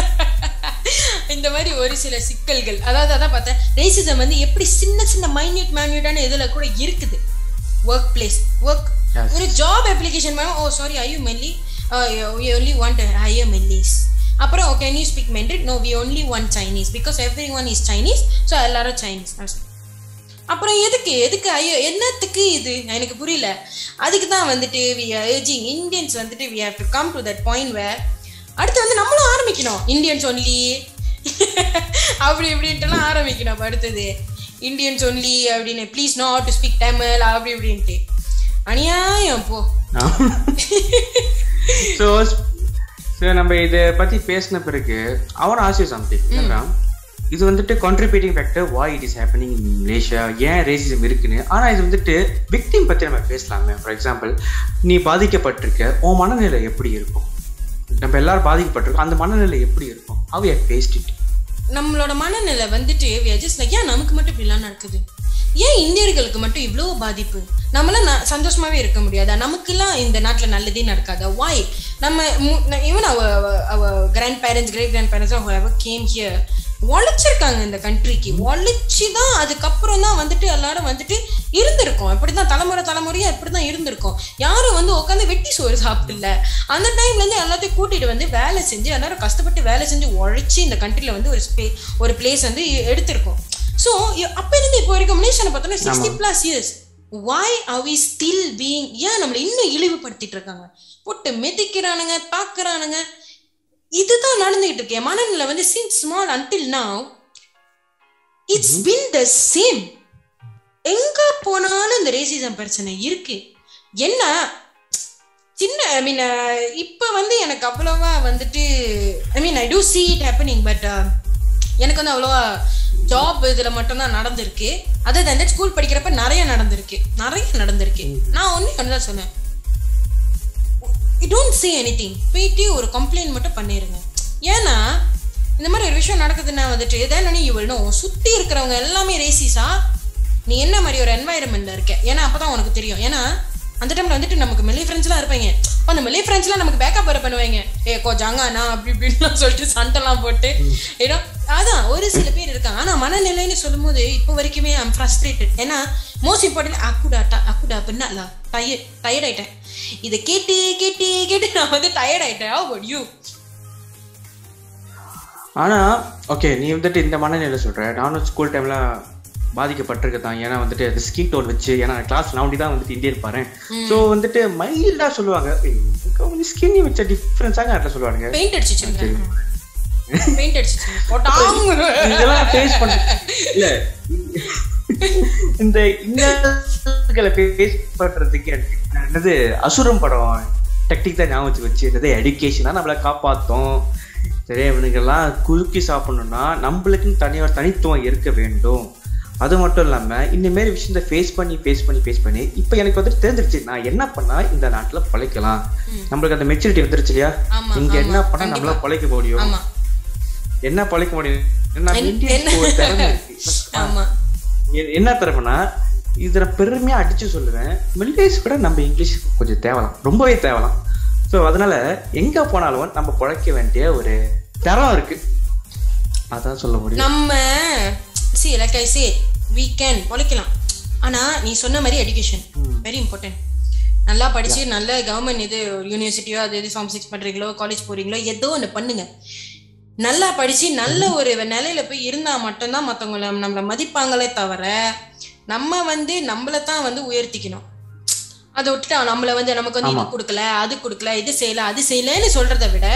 இந்த மாதிரி ஒரு சில சிக்கல்கள் அதாவது அதான் பார்த்தேன் ரேசிசம் வந்து எப்படி சின்ன சின்ன மைன்யூட் மைன்யூட்டான இதுல கூட இருக்குது ஒர்க் பிளேஸ் ஒர்க் Yes. ஒரு job application oh sorry I you Malay we only want hire Malays அப்புறம் can you speak Mandarin no we only want Chinese because everyone is Chinese so எல்லாரும் Chinese அப்புறம் எதுக்கு எதுக்கு ஐயோ என்னத்துக்கு இது எனக்கு புரியல அதுக்கு தான் வந்துட்டு வி ஏஜிங் இந்தியன்ஸ் வந்துட்டு we have to come to that point where அடுத்து வந்து நம்மளும் ஆரம்பிக்கணும் இந்தியன்ஸ் ஒன்லி அப்படி இப்படின்ட்டுலாம் ஆரம்பிக்கணும் அப்ப அடுத்தது இந்தியன்ஸ் ஒன்லி அப்படின்னு please know to speak Tamil அப்படி இப்படின்ட்டு அநியாயம் போ ஸோ ஸோ நம்ம இதை பத்தி பேசின பிறகு அவன் ஆசை சம்திங் என்னன்னா இது வந்துட்டு contributing factor why it is happening in Malaysia ஏன் ரேசிசம் இருக்குன்னு ஆனா இது வந்துட்டு விக்டிம் பத்தி நம்ம பேசலாமே ஃபார் எக்ஸாம்பிள் நீ பாதிக்கப்பட்டிருக்க உன் மனநிலை எப்படி இருக்கும் நம்ம எல்லாரும் பாதிக்கப்பட்டிருக்கோம் அந்த மனநிலை எப்படி இருக்கும் ஹவ் யூ ஃபேஸ்ட் இட் நம்மளோட மனநிலை வந்துட்டு we are just like ஏன் நமக்கு மட்டும் இப்படிலாம் நடக்குது ஏன் இந்தியர்களுக்கு மட்டும் இவ்வளோ பாதிப்பு நம்மளாம் ந- சந்தோஷமாவே இருக்க முடியாதா நமக்கெல்லாம் இந்த நாட்டுல நல்லதே நடக்காதா வாய் நம்ம even our our grandparents great grandparents came here உழைச்சிருக்காங்க இந்த கண்ட்ரிக்கு உழைச்சி தான் அதுக்கப்புறம் தான் வந்துட்டு எல்லாரும் வந்துட்டு இருந்திருக்கோம் இப்படிதான் தலைமுறை தலைமுறையா இப்படிதான் இருந்திருக்கோம் யாரும் வந்து உட்காந்து வெட்டி சோறு சாப்பிடல அந்த டைம்ல இருந்து எல்லாத்தையும் கூட்டிட்டு வந்து வேலை செஞ்சு எல்லாரும் கஷ்டப்பட்டு வேலை செஞ்சு உழைச்சி இந்த கண்ட்ரில வந்து ஒரு ஸ்பே ஒரு பிளேஸ் வந்து எ- எடுத்திருக்கோம் ஸோ அப்ப இருந்து இப்போ வரைக்கும் மலேசியால பார்த்தோம்னா sixty plus years why are we still being ஏன் நம்மளை இன்னும் இழிவுபடுத்திட்டு இருக்காங்க போட்டு மிதிக்கிறானுங்க தாக்குறானுங்க இதுதான் நடந்துகிட்டு இருக்கு என் மனநிலை வந்து since small until now it's been the same எங்க போனாலும் இந்த ரேசிசம் பிரச்சனை இருக்கு என்ன சின்ன ஐ மீன் இப்போ வந்து எனக்கு அவ்வளோவா வந்துட்டு I mean I do see it happening but எனக்கு வந்து அவ்வளோவா ஜாப் இதில் மட்டும்தான் நடந்திருக்கு அதர் தன் ஸ்கூல் படிக்கிறப்ப நிறைய நடந்திருக்கு நிறைய நடந்திருக்கு நான் ஒன்றே ஒன்று தான் சொன்னேன் you don't say anything போயிட்டு ஒரு கம்ப்ளைண்ட் மட்டும் பண்ணிடுங்க ஏன்னா இந்த மாதிரி ஒரு விஷயம் நடக்குதுன்னா வந்துட்டு then you will know சுற்றி இருக்கிறவங்க எல்லாமே ரேசிஸா நீ என்ன மாதிரி ஒரு என்வாயரன்மெண்ட்ல இருக்க ஏன்னா அப்பதான் உனக்கு தெரியும் ஏன்னா அந்த டைம்ல வந்துட்டு நமக்கு மெலே ஃப்ரெண்ட்ஸ்லாம் இருப்பாங்க அப்ப அந்த மெலே ஃப்ரெண்ட்ஸ்லாம் நமக்கு பேக்கப் வர பண்ணுவாங்க ஏ கோ ஜாங்கானா அப்படி இப்படின்லாம் சொல்லிட்டு சண்டைலாம் போட்டு ஏன்னா அதான் ஒரு சில பேர் இருக்காங்க ஆனா மனநிலைன்னு சொல்லும்போது இப்போ வரைக்குமே ஐம் ஃப்ரஸ்ட்ரேட்டட் ஏன்னா மோஸ்ட் இம்பார்ட்டன்ட் அக்குடா அக்குடா அப்படின்னா டயர்ட் டயர்ட் ஆயிட்டேன் இதை கேட்டு கேட்டு கேட்டு நான் வந்து டயர்ட் ஆயிட்டேன் how யூ ஆனா ஓகே நீ வந்துட்டு இந்த மனநிலை சொல்ற நானும் ஸ்கூல் டைம்ல பாதிக்கப்பட்டிருக்க தான் ஏன்னா வந்துட்டு அந்த ஸ்கின் டோன் வச்சு ஏன்னா கிளாஸ் நான் தான் வந்துட்டு இந்தியன் பாரு ஸோ வந்துட்டு மைல்டா சொல்லுவாங்க ஸ்கின் வச்ச டிஃப்ரென்ஸாக அதில் சொல்லுவாங்க பெயிண்ட் அடிச்சு வச்சிருக்கேன் பெயிண்ட் அடிச்சு வச்சிருக்கேன். போட்டாங்க இதெல்லாம் ஃபேஸ் பண்ண இல்ல இந்த இன்னல்களை ஃபேஸ் பண்றதுக்கு எனக்கு என்னது அசுரம் படம் டெக்னிக் தான் ஞாபகம் வச்சு வச்சு என்னது எடுகேஷனா நம்மளை காப்பாத்தும் சரி இவனுக்கெல்லாம் குலுக்கி சாப்பிடணும்னா நம்மளுக்குன்னு தனியாக தனித்துவம் இருக்க வேண்டும் அது மட்டும் இல்லாம இந்த மாதிரி விஷயத்த ஃபேஸ் பண்ணி ஃபேஸ் பண்ணி ஃபேஸ் பண்ணி இப்போ எனக்கு வந்துட்டு தெரிஞ்சிருச்சு நான் என்ன பண்ணா இந்த நாட்டுல பிழைக்கலாம் நம்மளுக்கு அந்த மெச்சூரிட்டி வந்துருச்சு இல்லையா ஆமா, இங்க என்ன ஆமா, பண்ணா நம்மளால பிழைக்க முடியும் ஆமா என்ன பழைக்க முடியும் நம்ம என்ன- இந்தியன்ஸ்க்கு ஒரு திறமை இருக்கு. ஆமா எ- என்ன திறமைனா இதுல பெருமையா அடிச்சு சொல்லுவேன் மில்லேஸ் கூட நம்ம இங்கிலீஷ் கொஞ்சம் தேவலாம் ரொம்பவே தேவலாம் ஸோ அதனால எங்க போனாலும் நம்ம பிழைக்க வேண்டிய ஒரு தரம் இருக்கு அதான் சொல்ல முடியும் நம்ம see like I say we can பொழைக்கலாம் ஆனா நீ சொன்ன மாதிரி எஜுகேஷன் வெரி இம்பார்ட்டன்ட் நல்லா படிச்சு நல்ல கவர்மெண்ட் இது யூனிவர்சிட்டியோ அது இது ஃபார்ம் சிக்ஸ் பண்றீங்களோ காலேஜ் போறீங்களோ ஏதோ ஒன்று பண்ணுங்க நல்லா படிச்சு நல்ல ஒரு நிலையில போய் இருந்தா மட்டும்தான் மற்றவங்கள நம்மளை மதிப்பாங்களே தவிர நம்ம வந்து நம்மளை தான் வந்து உயர்த்திக்கணும் அதை விட்டுட்டு நம்மள வந்து நமக்கு வந்து இது கொடுக்கல அது கொடுக்கல இது செய்யல அது செய்யலன்னு சொல்றதை விட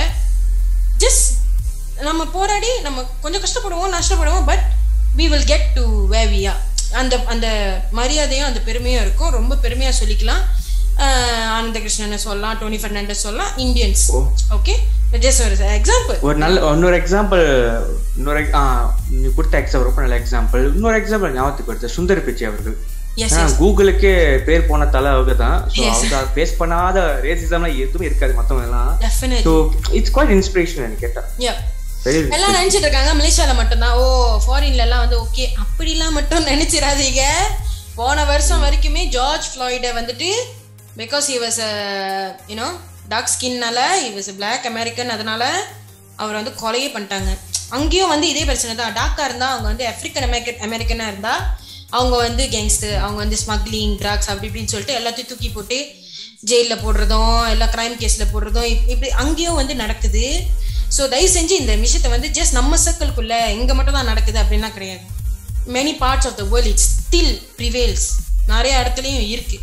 ஜஸ்ட் நம்ம போராடி நம்ம கொஞ்சம் கஷ்டப்படுவோம் நஷ்டப்படுவோம் but we will get to where we are அந்த அந்த மரியாதையும் அந்த பெருமையும் இருக்கும் ரொம்ப பெருமையா சொல்லிக்கலாம் ஆஹ் ஆனந்த கிருஷ்ணனை சொல்லலாம் டோனி ஃபெர்னாண்டஸ் சொல்லலாம் இந்தியன்ஸ் ஓகே ஜஸ்ட் ஒரு எக்ஸாம்பிள் ஒரு நல்ல இன்னொரு எக்ஸாம்பிள் இன்னொரு ஆ, நீ கொடுத்த எக்ஸாம்பிள் ரொம்ப நல்ல எக்ஸாம்பிள் இன்னொரு எக்ஸாம்பிள் ஞாபகத்துக்கு வருது சுந்தர் பிச்சை அவர்கள் எஸ் ஏன்னா கூகுளுக்கே பேர் போன தலை அவங்க தான் ஸோ அவங்க ஃபேஸ் பண்ணாத ரேசிசம்லாம் எதுவுமே இருக்காது மற்றவங்க எல்லாம் definite so it's quite inspiration எனக்கு கேட்டா யா வெரி எல்லாம் நினைச்சிட்டு இருக்காங்க மலேசியால மட்டும்தான் ஓ ஃபாரின்ல எல்லாம் வந்து ஓகே அப்படிலாம் மட்டும் நினைச்சிடாதீங்க போன வருஷம் வரைக்குமே ஜார்ஜ் ஃப்ளாய்டை வந்துட்டு because he was you know dark ஸ்கின்னால ஹி வாஸ் பிளாக் அமெரிக்கன் அதனால அவர் வந்து கொலையே பண்ணிட்டாங்க அங்கேயும் வந்து இதே பிரச்சனை தான் டாக்கா இருந்தா அவங்க வந்து ஆப்பிரிக்கன் அமெரிக்கன் அமெரிக்கனா இருந்தா அவங்க வந்து கேங்ஸ்டர் அவங்க வந்து ஸ்மக்லிங் ட்ரக்ஸ் அப்படி இப்படின்னு சொல்லிட்டு எல்லாத்தையும் தூக்கி போட்டு ஜெயிலில் போடுறதும் எல்லா கிரைம் கேஸில் போடுறதும் இப்- இப்படி அங்கேயும் வந்து நடக்குது ஸோ தயவு செஞ்சு இந்த விஷயத்தை வந்து ஜஸ்ட் நம்ம சர்க்கிள்குள்ள இங்கே மட்டும் தான் நடக்குது அப்படின்னா கிடையாது many parts of the world it's still prevails நிறைய இடத்துலையும் இருக்கு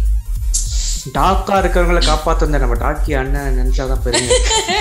டாக்கா இருக்கிறவங்கள காப்பாத்த நம்ம டாக்கி அண்ணன் நினைச்சாதான் பெருமை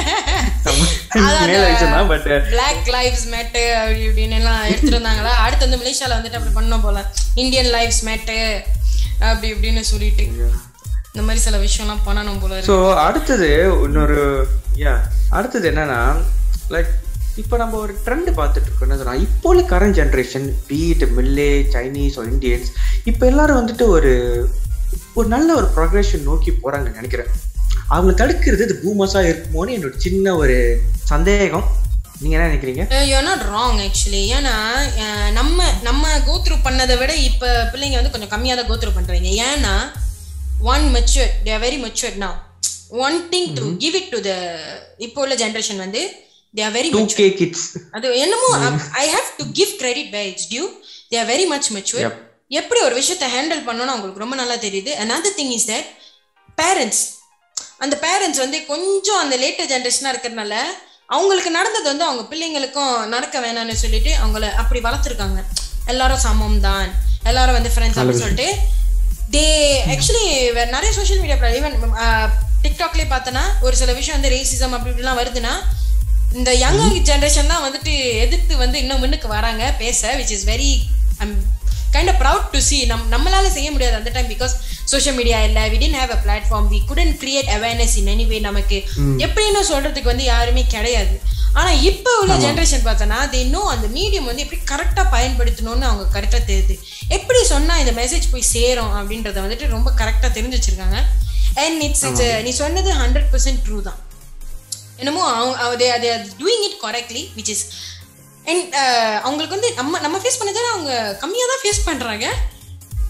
மேல விஷயம் தான் பட் பிளாக் லைவ்ஸ் மேட்டு அப்படி இப்படின்னு எல்லாம் எடுத்துட்டு வந்தாங்களா அடுத்து வந்து மலேசியால வந்துட்டு அப்படி பண்ணோம் போல இந்தியன் லைவ்ஸ் மேட்டு அப்படி இப்படின்னு சொல்லிட்டு இந்த மாதிரி சில விஷயம்லாம் பண்ணணும் போல இருக்கு ஸோ அடுத்தது இன்னொரு யா அடுத்தது என்னன்னா லைக் இப்போ நம்ம ஒரு ட்ரெண்ட் பார்த்துட்டு இருக்கோம் என்ன சொன்னா இப்போ உள்ள current generation be it Malay Chinese Indians இப்போ எல்லாரும் வந்துட்டு ஒரு ஒரு நல்ல ஒரு ப்ரொக்ரெஷன் நோக்கி போறாங்கன்னு நினைக்கிறேன் அவங்க தடுக்கிறது இது பூமஸா இருக்குமோன்னு என்னோட சின்ன ஒரு சந்தேகம் நீங்க என்ன நினைக்கிறீங்க யூஆர் நாட் ராங் ஆக்சுவலி ஏன்னா அஹ், நம்ம நம்ம கோத்ரூ பண்ணதை விட இப்போ பிள்ளைங்க வந்து கொஞ்சம் கம்மியாக தான் கோத்ரூ பண்ணுறீங்க ஏன்னா one matured they are very matured now one thing to give it to the இப்போ உள்ள ஜென்ரேஷன் வந்து they are very two K kids அது என்னமோ I have to give credit by it's due they are very much mature Yep. எப்படி ஒரு விஷயத்தை handle பண்ணணும்னு அவங்களுக்கு ரொம்ப நல்லா தெரியுது another thing is that parents அந்த பேரண்ட்ஸ் வந்து கொஞ்சம் அந்த லேட்டர் ஜென்ரேஷனாக இருக்கிறதுனால அவங்களுக்கு நடந்தது வந்து அவங்க பிள்ளைங்களுக்கும் நடக்க வேணாம்னு சொல்லிட்டு அவங்கள அப்படி வளர்த்துருக்காங்க எல்லாரும் சமம் தான் எல்லாரும் வந்து ஃப்ரெண்ட்ஸ் அப்படின்னு சொல்லிட்டு தே ஆக்சுவலி நிறைய சோஷியல் மீடியா ஈவன் டிக்டாக்லேயே பார்த்தோன்னா ஒரு சில விஷயம் வந்து ரேசிசம் அப்படி இப்படிலாம் வருதுன்னா இந்த யங் ஜென்ரேஷன் தான் வந்துட்டு எதிர்த்து வந்து இன்னும் முன்னுக்கு வராங்க பேச which is very I'm kind of proud to see நம் நம்மளால செய்ய முடியாது அந்த டைம் பிகாஸ் சோஷியல் மீடியா இல்லை we didn't have a platform we couldn't create awareness in any way நமக்கு எப்படின்னு சொல்றதுக்கு வந்து யாருமே கிடையாது ஆனா இப்போ உள்ள ஜென்ரேஷன் பார்த்தோன்னா தே இன்னும் அந்த மீடியம் வந்து எப்படி கரெக்டாக பயன்படுத்தணும்னு அவங்க கரெக்டாக தெரியுது எப்படி சொன்னா இந்த மெசேஜ் போய் சேரும் அப்படின்றத வந்துட்டு ரொம்ப கரெக்டாக தெரிஞ்சு வச்சிருக்காங்க அண்ட் இட்ஸ் இட்ஸ் நீ சொன்னது ஹண்ட்ரட் பர்சன்ட் ட்ரூ தான் என்னமோ அவங்க they they are doing it correctly which is and அவங்களுக்கு வந்து நம்ம நம்ம ஃபேஸ் பண்ணதை அவங்க கம்மியாக தான் ஃபேஸ் பண்ணுறாங்க பட்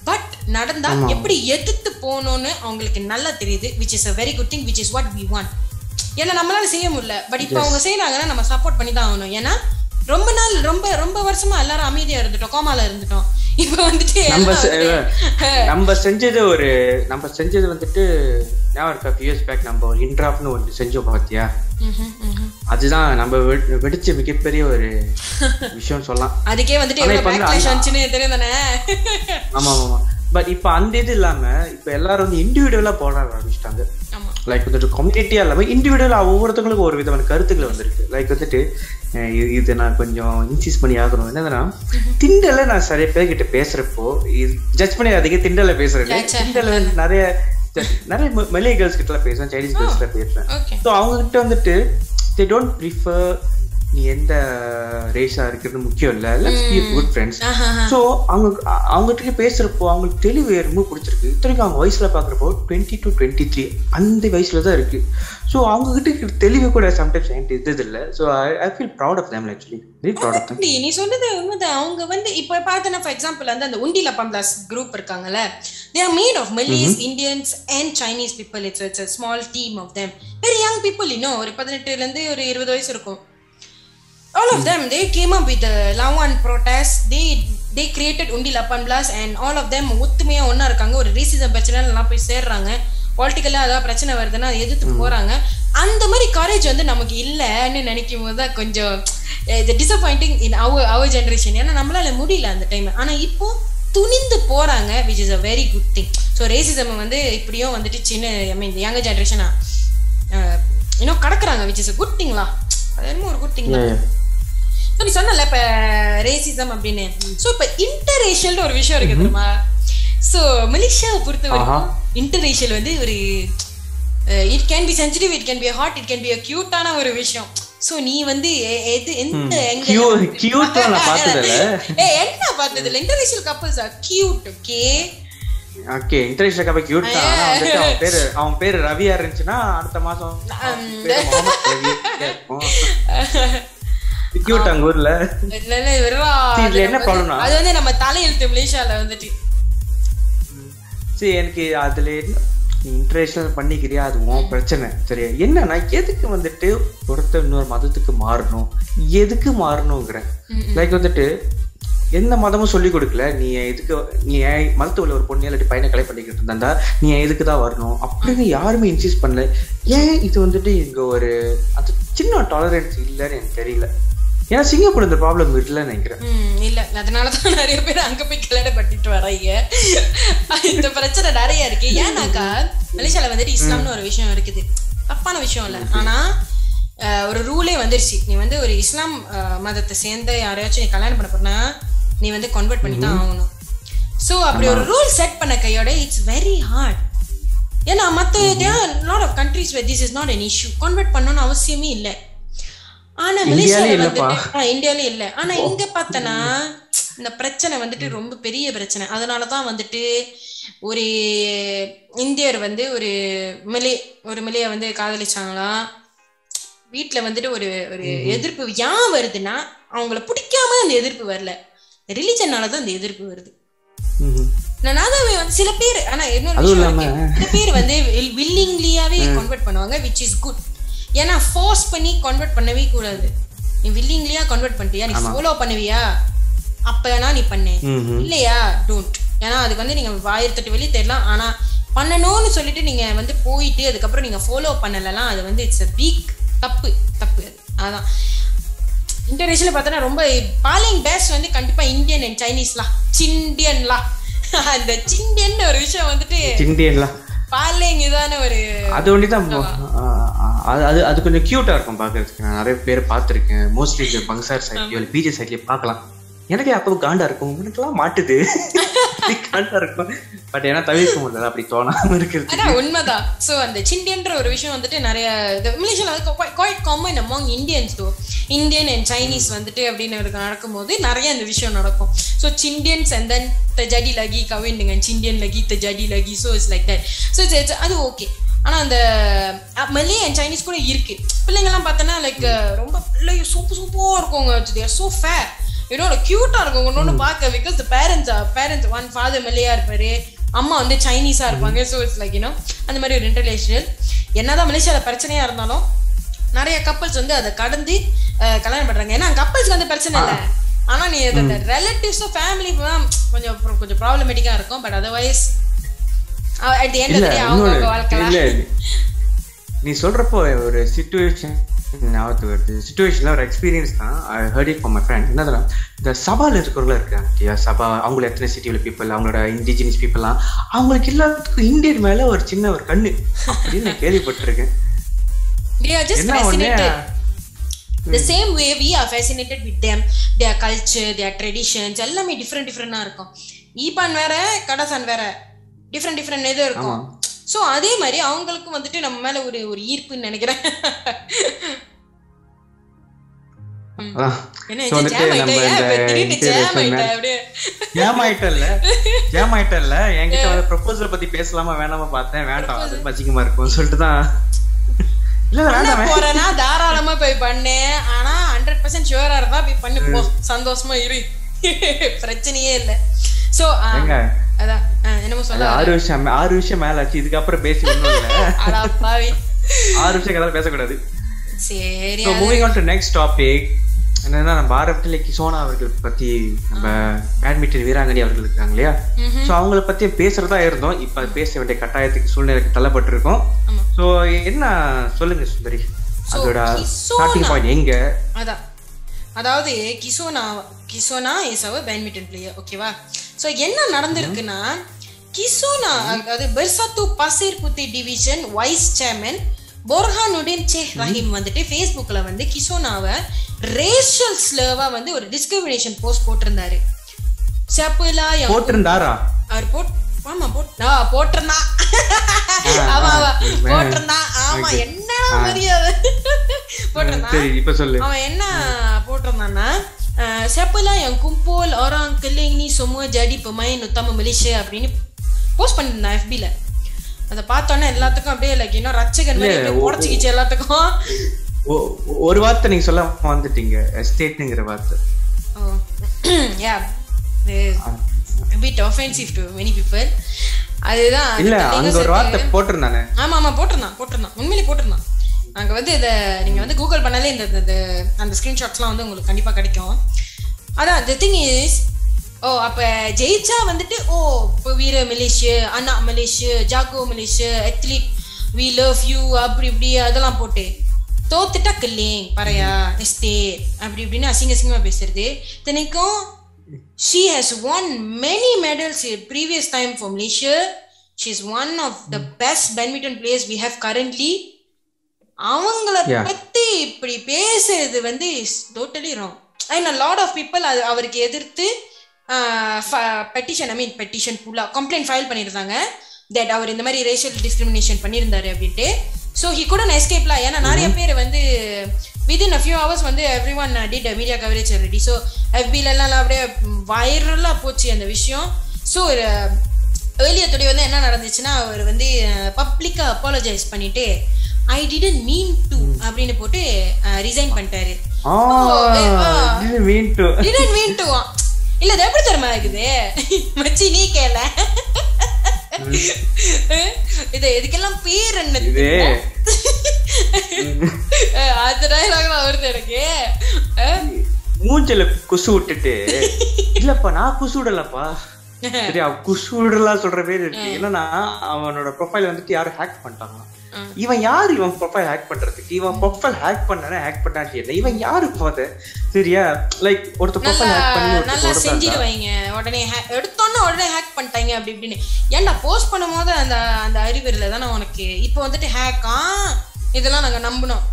நடந்தா எப்படி எதிர்த்து போகணும்னு அவங்களுக்கு நல்லா தெரியுது which is a very good thing which is what we want ஏன்னா நம்மளால செய்ய முடியல பட் இப்போ அவங்க செய்யறாங்கன்னா நம்ம சப்போர்ட் பண்ணி தான் ஆகணும் ஏன்னா ரொம்ப நாள் ரொம்ப ரொம்ப வருஷமா எல்லாரும் அமைதியா இருந்துட்டோம் கோமால இருந்துட்டோம் இப்போ வந்துட்டு நம்ம எல்லாம் செ- வந்துட்டு, நம்ம செஞ்சது ஒரு நம்ம செஞ்சது வந்துட்டு ஞாபகம் இருக்கா ஃபியூ இயர்ஸ் பேக் நம்ம ஒரு இன்ட்ராப்னு ஒன்று செஞ்சோம் பார்த்தியா ம்ஹும், ம்ஹும். அதுதான் நம்ம வெ- வெடிச்ச மிகப்பெரிய ஒரு விஷயம் சொல்லலாம் அதுக்கே வந்துட்டு ஆனா எவ்வளவு இப்ப வந்து backlash அந்த- வந்துச்சுன்னு தெரியும் தானே ஆமா ஆமா ஆமா பட் இப்போ அந்த இது இல்லாம இப்போ எல்லாரும் வந்து இண்டிவிஜுவலா போட ஆரம்பிச்சிட்டாங்க ஆமா லைக் வந்துட்டு கம்யூனிட்டியா இல்லாம இண்டிவிஜுவலா ஒவ்வொருத்தவங்களுக்கும் ஒரு விதமான கருத்துக்கள் வந்திருக்கு லைக் வந்துட்டு அஹ் இது- இது நான் கொஞ்சம் இன்சிஸ் பண்ணி ஆகணும் என்னதுன்னா திண்டல நான் நிறைய பேர்கிட்ட பேசுறப்போ ஜட்ஜ் பண்ணி அதிக திண்டல பேசுறேன் ச்சே. திண்டல வந்து நிறைய நிறைய மலைய கேர்ள்ஸ் கிட்ட எல்லாம் பேசுவேன் சைனீஸ் கேர்ள்ஸ் கிட்ட பேசுவேன் ஓகே ஸோ அவங்க கிட்ட வந்துட்டு தே டோன்ட் ப்ரிஃபர் நீ எந்த ரேஸா இருக்கிறது முக்கியம் இல்ல let's be good friends so அவங்க அவங்ககிட்ட பேசுறப்போ அவங்களுக்கு தெளிவு ரொம்ப பிடிச்சிருக்கு இத்தனைக்கும் அவங்க வயசுல பாக்குறப்போ டுவெண்ட்டி டு டுவெண்ட்டி த்ரீ அந்த வயசுல தான் இருக்கு ஸோ அவங்க கிட்ட இருக்கிற தெளிவு கூட சம்டைம்ஸ் என்கிட்ட இது இல்லை so I feel proud of them actually very proud of them அப்படி நீ சொன்னது உண்மைதான் அவங்க வந்து இப்போ பார்த்தனா ஃபார் எக்ஸாம்பிள் வந்து அந்த உண்டில பம்ப்ளாஸ் குரூப் இருக்காங்கல்ல they are made of Malays Indians and Chinese people it's it's small team of them very young people இன்னும் ஒரு பதினெட்டுல இருந்து ஒரு இருபது வயசு இருக்கும் all of them they came up with the lawan protest they they created undi lapanblas and all of them ஒத்துமையா ஒண்ணா இருக்காங்க ஒரு ரேசிசம் பிரச்சனை எல்லாம் போய் சேர்றாங்க பொலிட்டிக்கலா ஏதாவது பிரச்சனை வருதுன்னா அதை எதிர்த்து போறாங்க அந்த மாதிரி கரேஜ் வந்து நமக்கு இல்லைன்னு நினைக்கும் போது தான் கொஞ்சம் இது டிசப்பாயிண்டிங் இன் அவர் அவர் ஜென்ரேஷன் ஏன்னா நம்மளால முடியல அந்த டைம் ஆனா இப்போ துணிந்து போறாங்க which is a very good thing so racism வந்து இப்படியும் வந்துட்டு சின்ன ஐ மீன் யங்க ஜென்ரேஷனா இன்னும் கடக்குறாங்க விச் இஸ் அ குட் திங்லா அது என்னமோ ஒரு குட் திங் ஸோ நீ சொன்னல இப்ப ரேசிசம் அப்படின்னு ஸோ இப்ப இன்டர்ரேஷியல்னு ஒரு விஷயம் இருக்கு தெரியுமா ஸோ மலேசியாவை பொறுத்த வரைக்கும் இன்டர்ரேஷியல் வந்து ஒரு it can be sensitive it can be hot it can be கியூட்டான ஒரு விஷயம் ஸோ நீ வந்து எ- எது எந்த Cute- cute தான் நான் பார்த்ததில்ல. ஏ என்ன பார்த்தது இல்லை interracial couples are cute okay okay international கப்பை கியூட் தான் ஆனா வந்துட்டு அவன் பேரு அவன் பேரு ரவியா இருந்துச்சுன்னா அடுத்த மாசம் கியூட் அங்க ஊர்ல இல்ல, இல்ல, வெறும் See, இதுல அது என்ன நம்ம problemனா? அது வந்து நம்ம தலையெழுத்து மலேசியால வந்துட்டு சரி எனக்கு அதுல என்ன நீ இன்டர்நேஷனல் பண்ணிக்கிறியா அது உன் பிரச்சனை சரியா என்னன்னா எதுக்கு வந்துட்டு ஒருத்தர் இன்னொரு மதத்துக்கு மாறணும் எதுக்கு மாறணுங்கிறேன் லைக் வந்துட்டு எந்த மதமும் சொல்லி கொடுக்கல நீ எதுக்கு நீ ஏன் மதத்து உள்ள ஒரு பொண்ணு இல்லாட்டி பையனை கலை பண்ணிக்கிட்டு இருந்தா நீ ஏன் எதுக்கு தான் வரணும் அப்படின்னு யாருமே இன்சிஸ்ட் பண்ணல ஏன் இது வந்துட்டு இங்க ஒரு அது சின்ன டாலரன்ஸ் இல்லைன்னு எனக்கு தெரியல ஏன்னா சிங்கப்பூர் இந்த ப்ராப்ளம் இல்லைன்னு நினைக்கிறேன் ம் இல்ல அதனால தான் நிறைய பேர் அங்க போய் கல்யாணம் பண்ணிட்டு வராங்க இந்த பிரச்சனை நிறைய இருக்கு ஏன்னாக்கா மலேசியால வந்துட்டு இஸ்லாம்னு ஒரு விஷயம் இருக்குது தப்பான விஷயம் இல்ல ஆனா அஹ், ஒரு ரூலே வந்துருச்சு நீ வந்து ஒரு இஸ்லாம் அஹ், மதத்தை சேர்ந்த யாரையாச்சும் நீ கல்யாணம் பண்ண போனா நீ வந்து கன்வெர்ட் பண்ணி தான் ஆகணும் சோ அப்படி ஒரு ரூல் செட் பண்ண கையோட இட்ஸ் வெரி ஹார்ட் ஏன்னா மத்த lot of countries where this is not an issue convert பண்ணணும்னு அவசியமே இல்லை ஆனா மலேசியால இல்லப்பா. வந்துட்டு ஆ, இந்தியால இல்ல ஆனா இங்க பார்த்தனா இந்த பிரச்சனை வந்துட்டு ரொம்ப பெரிய பிரச்சனை அதனாலதான் வந்துட்டு ஒரு இந்தியர் வந்து ஒரு மிலே ஒரு மிலைய வந்து காதலிச்சாங்களாம் வீட்ல வந்துட்டு ஒரு ஒரு எதிர்ப்பு ஏன் வருதுன்னா அவங்கள பிடிக்காம அந்த எதிர்ப்பு வரல ரிலிஜனால தான் அந்த எதிர்ப்பு வருது ம்ஹும். நான் அதான் வந்து சில பேர் ஆனா இன்னொரு அதுவும் விஷயம் இல்லாம- இருக்கு. சில பேர் வந்து வில்லிங்லியாவே கன்வெர்ட் பண்ணுவாங்க விச் இஸ் குட் ஏன்னா ஃபோர்ஸ் பண்ணி கன்வெர்ட் பண்ணவே கூடாது நீ வில்லிங்லியா கன்வெர்ட் பண்ணிட்டியா நீ ஃபாலோ பண்ணுவியா அப்ப வேணா நீ பண்ணு ம்ஹும். இல்லையா டோன்ட் ஏன்னா அதுக்கு வந்து நீங்க ஆயிரத்தெட்டு வெளியே தெரியலாம் ஆனா பண்ணணும்னு சொல்லிட்டு நீங்க வந்து போயிட்டு அதுக்கப்புறம் நீங்க ஃபாலோ பண்ணலாம் அது வந்து இட்ஸ் அ வீக் தப்பு தப்பு அது அதான் இன்டர்நேஷனல் பார்த்தோன்னா ரொம்ப பாலிங் பேஸ்ட் வந்து கண்டிப்பா இந்தியன் அண்ட் சைனீஸ்லாம் சிண்டியன்லாம் அந்த சிண்டியன் ஒரு விஷயம் வந்துட்டு இந்தியன்லாம் பாலிங் இதான ஒரு அது ஒண்டி தான் அது அது அது கொஞ்சம் கியூட்டா இருக்கும் பாக்குறதுக்கு நான் நிறைய பேர் பார்த்திருக்கேன் மோஸ்ட்லி இந்த பங்சார் சைட்லயோ இல்லை பிஜே சைட்லயோ பார்க்கலாம் எனக்கே அப்போ காண்டா இருக்கும் உனக்கெல்லாம் மாட்டுது அப்படி காண்டா இருக்கும் பட் ஏன்னா தவிர்க்க முடியல அப்படி தோணாம இருக்கிறது ஆனா உண்மைதான் சோ அந்த சிண்டியன்ற ஒரு விஷயம் வந்துட்டு நிறைய மலேசியால quite common among Indians though Indian and Chinese வந்துட்டு அப்படின்னு ஒரு நடக்கும்போது நிறைய அந்த விஷயம் நடக்கும் so Chindians and then terjadi lagi kahwin dengan Chindian lagi terjadi lagi so it's like that so it's, it's அது ஓகே ஆனா அந்த மலே அண்ட் சைனீஸ் கூட இருக்கு பிள்ளைங்கெல்லாம் பார்த்தோன்னா லைக் ரொம்ப பிள்ளைங்க சூப்பு சூப்பா இருக்குங்க தேர் சோ ஃபேர் இன்னொரு கியூட்டா இருக்கும் ஒன்னொன்னு பார்க்க because the parents parents one father மல்லியா இருப்பாரு அம்மா வந்து சைனீஸா இருப்பாங்க ஸோ இட்ஸ் லைக் யூனோ அந்த மாதிரி ஒரு இன்டர்நேஷனல் என்னதான் மலேசியால பிரச்சனையா இருந்தாலும் நிறைய கப்பல்ஸ் வந்து அதை கடந்து அஹ், கல்யாணம் பண்றாங்க ஏன்னா கப்பல்ஸ்க்கு வந்து பிரச்சனை இல்லை ஆனா நீ அந்த ரிலேட்டிவ்ஸோ ஃபேமிலி கொஞ்சம் கொஞ்சம் ப்ராப்ளமேட்டிக்கா இருக்கும் but otherwise at the end இல்ல ஆஃப் அவங்க இன்னொரு வாழ்க்கை இல்ல நீ சொல்றப்போ ஒரு சுச்சுவேஷன் ஞாபகத்துக்கு வருது சுச்சுவேஷன்ல ஒரு எக்ஸ்பீரியன்ஸ் தான் I heard it for my friend என்னதுன்னா இந்த சபால இருக்கிறவங்களா இருக்காங்க இல்லையா சபா அவங்கள எத்தனை சிட்டியில் பீப்புள் அவங்களோட இண்டிஜினியஸ் பீப்புளெலாம் அவங்களுக்கு எல்லாத்துக்கும் இந்தியன் மேல ஒரு சின்ன ஒரு கண்ணு அப்படின்னு நான் கேள்விப்பட்டிருக்கேன் they are just என்ன ஒண்ணு fascinated the same way we are fascinated with them their culture their traditions எல்லாமே டிஃப்ரெண்ட் டிஃப்ரெண்டா இருக்கும் ஈபான் வேற கடாசான் வேற டிஃப்ரெண்ட் டிஃப்ரெண்ட் இது இருக்கும் ஆமா. சோ அதே மாதிரி அவங்களுக்கும் வந்துட்டு நம்ம மேல ஒரு ஒரு ஈர்ப்புன்னு நினைக்கிறேன் அதான். என்ன So வந்துட்டு ஜாம் நம்ம ஆயிட்டா இந்த ஏன் திடீர்னு ஜாம் interracial ஆயிட்டா marriage- அப்படியே ஜாம் ஆயிட்டல்ல ஜாம் ஆயிட்டல்ல என்கிட்ட வந்து ப்ரொபோசல் பத்தி பேசலாமா வேணாமா பார்த்தேன் வேண்டாம் அது பச்சிக்கமா இருக்கும் சொல்லிட்டு தான் இல்ல பண்ண வேண்டாமே போறேன்னா தாராளமா போய் பண்ணு ஆனா ஹண்ட்ரட் பர்சன்ட் ஷுவரா இருந்தா போய் பண்ணு போ சந்தோஷமா இரு பிரச்சனையே இல்ல சோ ஏங்க அதான் ஆ, என்னமோ சொல்ல அது ஆறு வருஷம் ஆறு வருஷம் மேல ஆச்சு இதுக்கப்புறம் பேசி ஒண்ணும் இல்ல அடா பாவி ஆறு வருஷம் கதை பேசக்கூடாது சரி so moving on to next topic என்னன்னா நம்ம ஆரம்பத்தில் கிசோனா அவர்கள் பத்தி நம்ம பேட்மிண்டன் வீராங்கனி அவர்கள் இருக்காங்க இல்லையா ஸோ அவங்கள பத்தி பேசுறதா இருந்தோம் இப்ப பேச வேண்டிய கட்டாயத்துக்கு சூழ்நிலைக்கு தள்ளப்பட்டிருக்கோம் ஆமா. ஸோ என்ன சொல்லுங்க சுந்தரி So, அதோட கிசோனா- ஸ்டார்டிங் பாயிண்ட் எங்க அதான் அதாவது Kisona Kisona is our badminton player ஓகேவா ஸோ என்ன நடந்திருக்குன்னா கிசோனா அதாவது Bersatu Pasir Puteh division vice chairman Borhanudin Che Rahim வந்துட்டு ஃபேஸ்புக்ல வந்து கிசோனாவை ரேஷியல் ஸ்லர்வா வந்து ஒரு டிஸ்கிரிமினேஷன் போஸ்ட் போட்டிருந்தாரு செப்புலா போட்டிருந்தாரா அவர் போட் ஆமா போட் ஆ போட்டிருந்தான் ஆமா ஆமா போட்டிருந்தான் ஆமா என்ன மரியாதை போட்டிருந்தான் சரி இப்ப சொல்லு அவன் என்ன போட்டிருந்தான்னா uh, siapalah yang kumpul orang keling ni semua jadi pemain utama Malaysia அப்படின்னு போஸ்ட் பண்ணிருந்தான் FB ல அதை பார்த்தோன்னே எல்லாத்துக்கும் அப்படியே லைக் இன்னும் ரச்சகன் மாதிரி அப்படியே உடச்சிக்கிச்சு எல்லாத்துக்கும் ஒ- ஒரு வார்த்தை நீங்க சொல்ல வந்துட்டீங்க எஸ்டேட்ங்கிற வார்த்தை oh yeah bit offensive to many people அதுதான் இல்ல நீங்க அங்க ஒரு வார்த்தை போட்டிருந்தானே ஆமா ஆமா போட்டிருந்தான் போட்டிருந்தான் உண்மையிலே போட்டிருந்தான் அங்க வந்து இத நீங்க வந்து கூகுள் பண்ணாலே இந்த இந்த- இந்த அந்த ஸ்கிரீன்ஷாட்ஸ்லாம் வந்து உங்களுக்கு கண்டிப்பா கிடைக்கும் அதான் தி திங் இஸ் ஓ அப்ப ஜெயிச்சா வந்துட்டு ஓ இப்போ வீர மலேசியா அண்ணா மலேசியா ஜாகோ Malaysia athlete we love you அப்படி இப்படி அதெல்லாம் போட்டு தோத்துட்டா கில்லிங் பறையா எஸ்டே அப்படி இப்படின்னு அசிங்க அசிங்கமா பேசுறது இத்தனைக்கும் she has won many medals in previous time for Malaysia. She's one of the best badminton players we have currently. அவங்கள Yeah. பத்தி இப்படி பேசுறது வந்து totally wrong and lot of people அது அவருக்கு எதிர்த்து பெட்டிஷன் ஐ மீன் பெட்டிஷன் ஃபுல்லாக complaint file பண்ணியிருந்தாங்க தட் அவர் இந்த மாதிரி ரேஷியல் டிஸ்கிரிமினேஷன் பண்ணியிருந்தாரு அப்படின்ட்டு ஸோ ஹி கூட எஸ்கேப்லாம் ஏன்னா நிறைய பேர் வந்து விதின் அ ஃபியூ ஹவர்ஸ் வந்து everyone did media coverage already so எஃபிலெல்லாம் அப்படியே வைரலாக போச்சு அந்த விஷயம் ஸோ ஏர்லியர் டுடே வந்து என்ன நடந்துச்சுன்னா அவர் வந்து பப்ளிக்காக அப்பாலஜைஸ் பண்ணிட்டு ஐ டிடன்ட் மீன் டு அப்படின்னு போட்டு ரிசைன் பண்ணிட்டாரு ah mean to didn't mean to இல்ல அது எப்படி தெரியுமா இருக்குது மச்சி நீ கேள இது இதுக்கெல்லாம் பேர் என்ன இது அஹ் அந்த டயலாக்லாம் வருது எனக்கு அஹ் மூஞ்சில குசு விட்டுட்டு இல்லப்பா நான் குசு விடலப்பா சரியா குசு விடலாம் சொல்ற பேர் இருக்கு என்னன்னா அவனோட ப்ரொஃபைல் வந்துட்டு யாரும் ஹேக் பண்ணிட்டாங்க ம். இவன் யார் இவன் ப்ரொஃபைல் ஹேக் பண்றதுக்கு இவன் ப்ரொஃபைல் ஹேக் பண்ணா ஹேக் பண்ணாச்சு இல்லை இவன் யாரு போத சரியா லைக் ஒருத்தர் ப்ரொஃபைல் நல்லா ஹேக் பண்ணி நல்லா ஒருத்தர் செஞ்சிடுவாங்க உடனே hack- எடுத்தோன்னே உடனே ஹேக் பண்ணிட்டாங்க அப்படி இப்படின்னு ஏன்டா போஸ்ட் பண்ணும்போது அந்த அந்த அறிவியல தானே உனக்கு இப்போ வந்துட்டு ஹேக்கா இதெல்லாம் நாங்க நம்பினோம்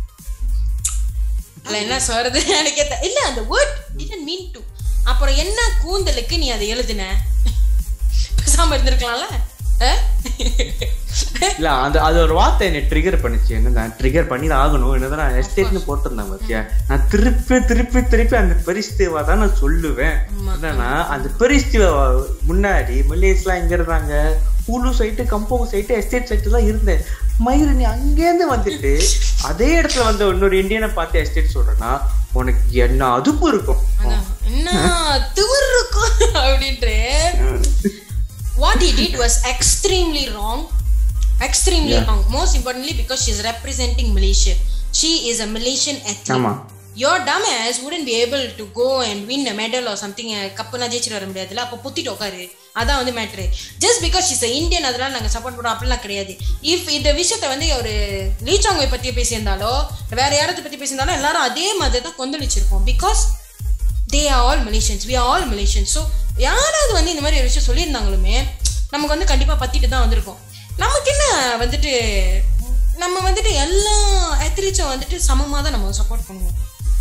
இல்ல என்ன சொல்றது எனக்கு தெ- இல்ல அந்த வேர்ட் டிடன்ட் மீன் டு அப்புறம் என்ன கூந்தலுக்கு நீ அதை எழுதுன பேசாம இருந்திருக்கலாம்ல அஹ்? இல்ல அந்த அது ஒரு வார்த்தை என்னை ட்ரிகர் பண்ணுச்சு என்ன ட்ரிகர் பண்ணி தான் ஆகணும் என்னதான் எஸ்டேட்னு போட்டிருந்தேன் பாத்தியா நான் திருப்பி திருப்பி திருப்பி அந்த பெரிஸ்தேவா தான் நான் சொல்லுவேன் ஆமா. என்னன்னா அந்த பெரிஸ்தேவா முன்னாடி மல்லேஸ்லாம் எங்க இருந்தாங்க ஹூலு சைட்டு கம்போங் சைட்டு எஸ்டேட் சைட்டு தான் இருந்தேன் மயிறு நீ அங்கேருந்து வந்துட்டு அதே இடத்துல வந்து இன்னொரு இந்தியனை பார்த்து எஸ்டேட் சொல்றேன்னா உனக்கு என்ன அதுப்பு இருக்கும் அதான், என்ன திமிர் இருக்கும் அப்படின்ட்டு what what he did was extremely wrong extremely wrong most importantly because she's representing malaysia she is a malaysian athlete ஆமா your dumb ass wouldn't be able to go and win a medal or something கப்புலாம் ஜெயிச்சிட்டு வர முடியாதுல்ல அப்போ புத்திட்டு உட்காரு அதான் வந்து matter just because is Indian அதெல்லாம் நாங்கள் சப்போர்ட் பண்ணுறோம் அப்படிலாம் கிடையாது இஃப் இந்த விஷயத்த வந்து ஒரு லீச்சாங்கை பற்றி பேசியிருந்தாலோ வேற யாரத்தை பற்றி பேசியிருந்தாலும் எல்லாரும் அதே மாதிரி தான் கொந்தளிச்சிருப்போம் because they are all Malaysians we are all Malaysians so யாராவது வந்து இந்த மாதிரி ஒரு விஷயம் சொல்லியிருந்தாங்களுமே நமக்கு வந்து கண்டிப்பாக பத்திட்டு தான் வந்திருக்கோம் நமக்கு என்ன வந்துட்டு நம்ம வந்துட்டு எல்லா அத்லீட்ஸும் வந்துட்டு சமமாக தான் நம்ம சப்போர்ட் பண்ணுவோம்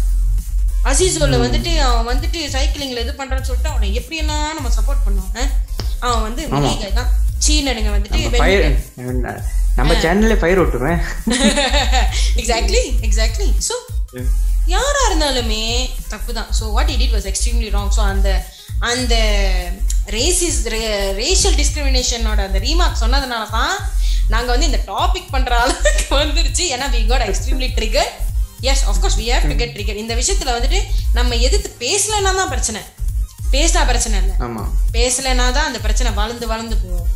அசீசோல வந்துட்டு அவன் வந்துட்டு சைக்கிளிங்ல இது பண்றான்னு சொல்லிட்டு அவனை எப்படியெல்லாம் நம்ம சப்போர்ட் பண்ணோம் ஆ? அவன் வந்து வெளியே தான் சீனனுங்க வந்துட்டு ஃபயர் நம்ம சேனல்ல ஃபயர் ஓட்டுவேன் எக்ஸாக்ட்லி எக்ஸாக்ட்லி ஸோ யாரா இருந்தாலுமே தப்பு தான் so what it it was extremely wrong so அந்த அந்த ரேசிஸ் ரேஷியல் டிஸ்கிரிமினேஷனோட அந்த ரீமார்க் சொன்னதுனால தான் நாங்கள் வந்து இந்த டாபிக் பண்ற அளவுக்கு வந்துருச்சு ஏன்னா we got extremely trigger yes of course we have to get trigger இந்த விஷயத்துல வந்துட்டு நம்ம எதிர்த்து பேசலைன்னா தான் பிரச்சனை பேசினா பிரச்சனை இல்லை ஆமா பேசலைன்னா தான் அந்த பிரச்சனை வளர்ந்து வளர்ந்து போகும்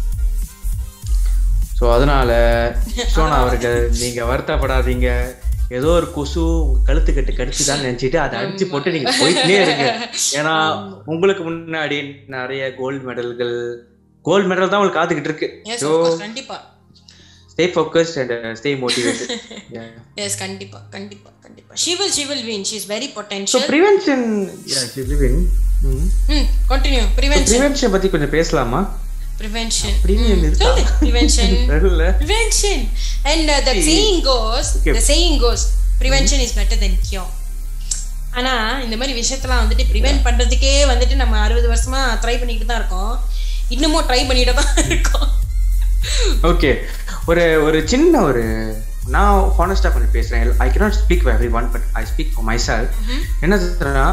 ஸோ அதனால சோனா அவர்கள் நீங்க வருத்தப்படாதீங்க ஏதோ ஒரு கொசு உங்க கழுத்து கட்டு கடிச்சுதான் நினைச்சிட்டு அதை அடிச்சு போட்டு நீங்க போயிட்டே இருங்க ஏன்னா உங்களுக்கு முன்னாடி நிறைய கோல்டு மெடல்கள் கோல்டு மெடல் தான் உங்களுக்கு காத்துக்கிட்டு இருக்கு எஸ் ஆஃப்கோர்ஸ் கண்டிப்பா stay focused and stay motivated yes கண்டிப்பா கண்டிப்பா கண்டிப்பா she will she will win she is very so potential prevention hmm continue prevention prevention பத்தி கொஞ்சம் பேசலாமா ப்ரிவென்ஷன் அப்படின்னு இருக்கா? சொல்லு ப்ரிவென்ஷன் தெரியல prevention and uh, the saying goes Okay. the saying goes prevention is better than cure ஆனா இந்த மாதிரி விஷயத்தெல்லாம் வந்துட்டு ப்ரிவென்ட் பண்றதுக்கே வந்துட்டு நம்ம அறுபது வருஷமா ட்ரை பண்ணிட்டு தான் இருக்கோம் இன்னமும் ட்ரை பண்ணிட்டு தான் இருக்கோம் ஓகே ஒரு ஒரு சின்ன ஒரு நான் ஹானஸ்டா கொஞ்சம் பேசுறேன் I cannot speak for everyone but I speak for myself என்ன சொல்றேன்னா